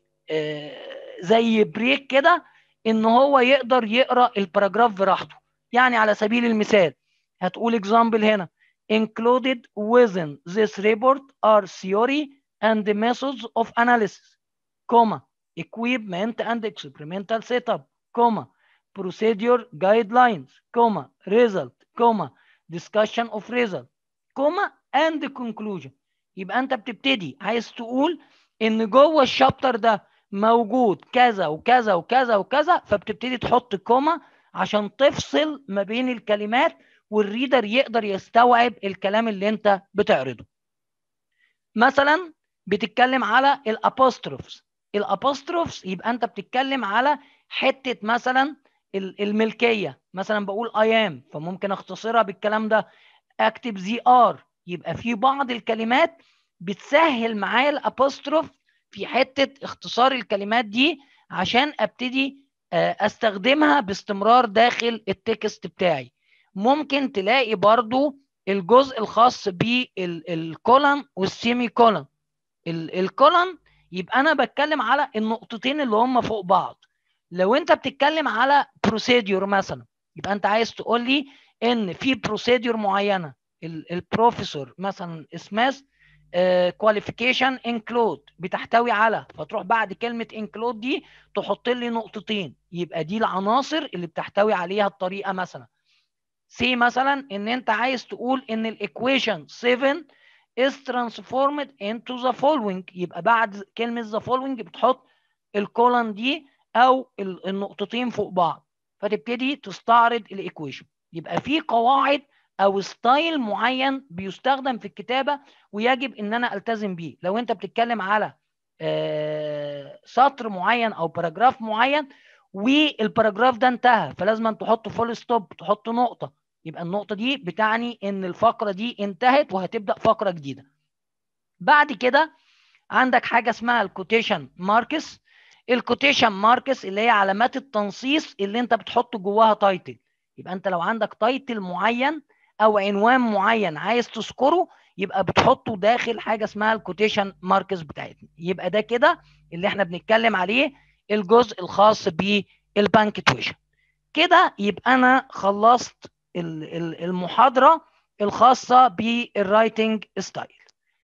زي بريك كده ان هو يقدر يقرا الباراجراف براحته يعني على سبيل المثال هتقول اكزامبل هنا included within this report are theory and the methods of analysis comma equipment and experimental setup comma procedure guidelines comma result comma discussion of result comma and conclusion يبقى انت بتبتدي عايز تقول ان جوه الشابتر ده موجود كذا وكذا وكذا وكذا فبتبتدي تحط كوما عشان تفصل ما بين الكلمات والريدر يقدر يستوعب الكلام اللي انت بتعرضه مثلا بتتكلم على الابوستروفز الابوستروفز يبقى انت بتتكلم على حته مثلا الملكيه مثلا بقول اي ام فممكن اختصرها بالكلام ده اكتب زي ار يبقى في بعض الكلمات بتسهل معايا الابوستروف في حته اختصار الكلمات دي عشان ابتدي استخدمها باستمرار داخل التكست بتاعي ممكن تلاقي برضو الجزء الخاص بالكولن والسيمي كولن الكولن يبقى انا بتكلم على النقطتين اللي هم فوق بعض لو انت بتتكلم على بروسيدور مثلا يبقى انت عايز تقول لي ان في بروسيدور معينه البروفيسور مثلا سميث كواليفيكيشن انكلود بتحتوي على فتروح بعد كلمه انكلود دي تحط لي نقطتين يبقى دي العناصر اللي بتحتوي عليها الطريقه مثلا سي مثلا ان انت عايز تقول ان الايكويشن 7 is transformed into the following يبقى بعد كلمه the following بتحط الكولن دي او النقطتين فوق بعض فتبتدي تستعرض الايكويشن يبقى في قواعد او ستايل معين بيستخدم في الكتابه ويجب ان انا التزم بيه لو انت بتتكلم على سطر معين او باراجراف معين والباراجراف ده انتهى فلازم تحط فول ستوب تحط نقطه يبقى النقطه دي بتعني ان الفقره دي انتهت وهتبدا فقره جديده بعد كده عندك حاجه اسمها الكوتيشن ماركس الكوتيشن ماركس اللي هي علامات التنصيص اللي انت بتحط جواها تايتل يبقى انت لو عندك تايتل معين او عنوان معين عايز تذكره يبقى بتحطه داخل حاجه اسمها الكوتيشن ماركس بتاعتنا يبقى ده كده اللي احنا بنتكلم عليه الجزء الخاص بالبانكتويشن كده يبقى انا خلصت المحاضره الخاصه بالرايتنج ستايل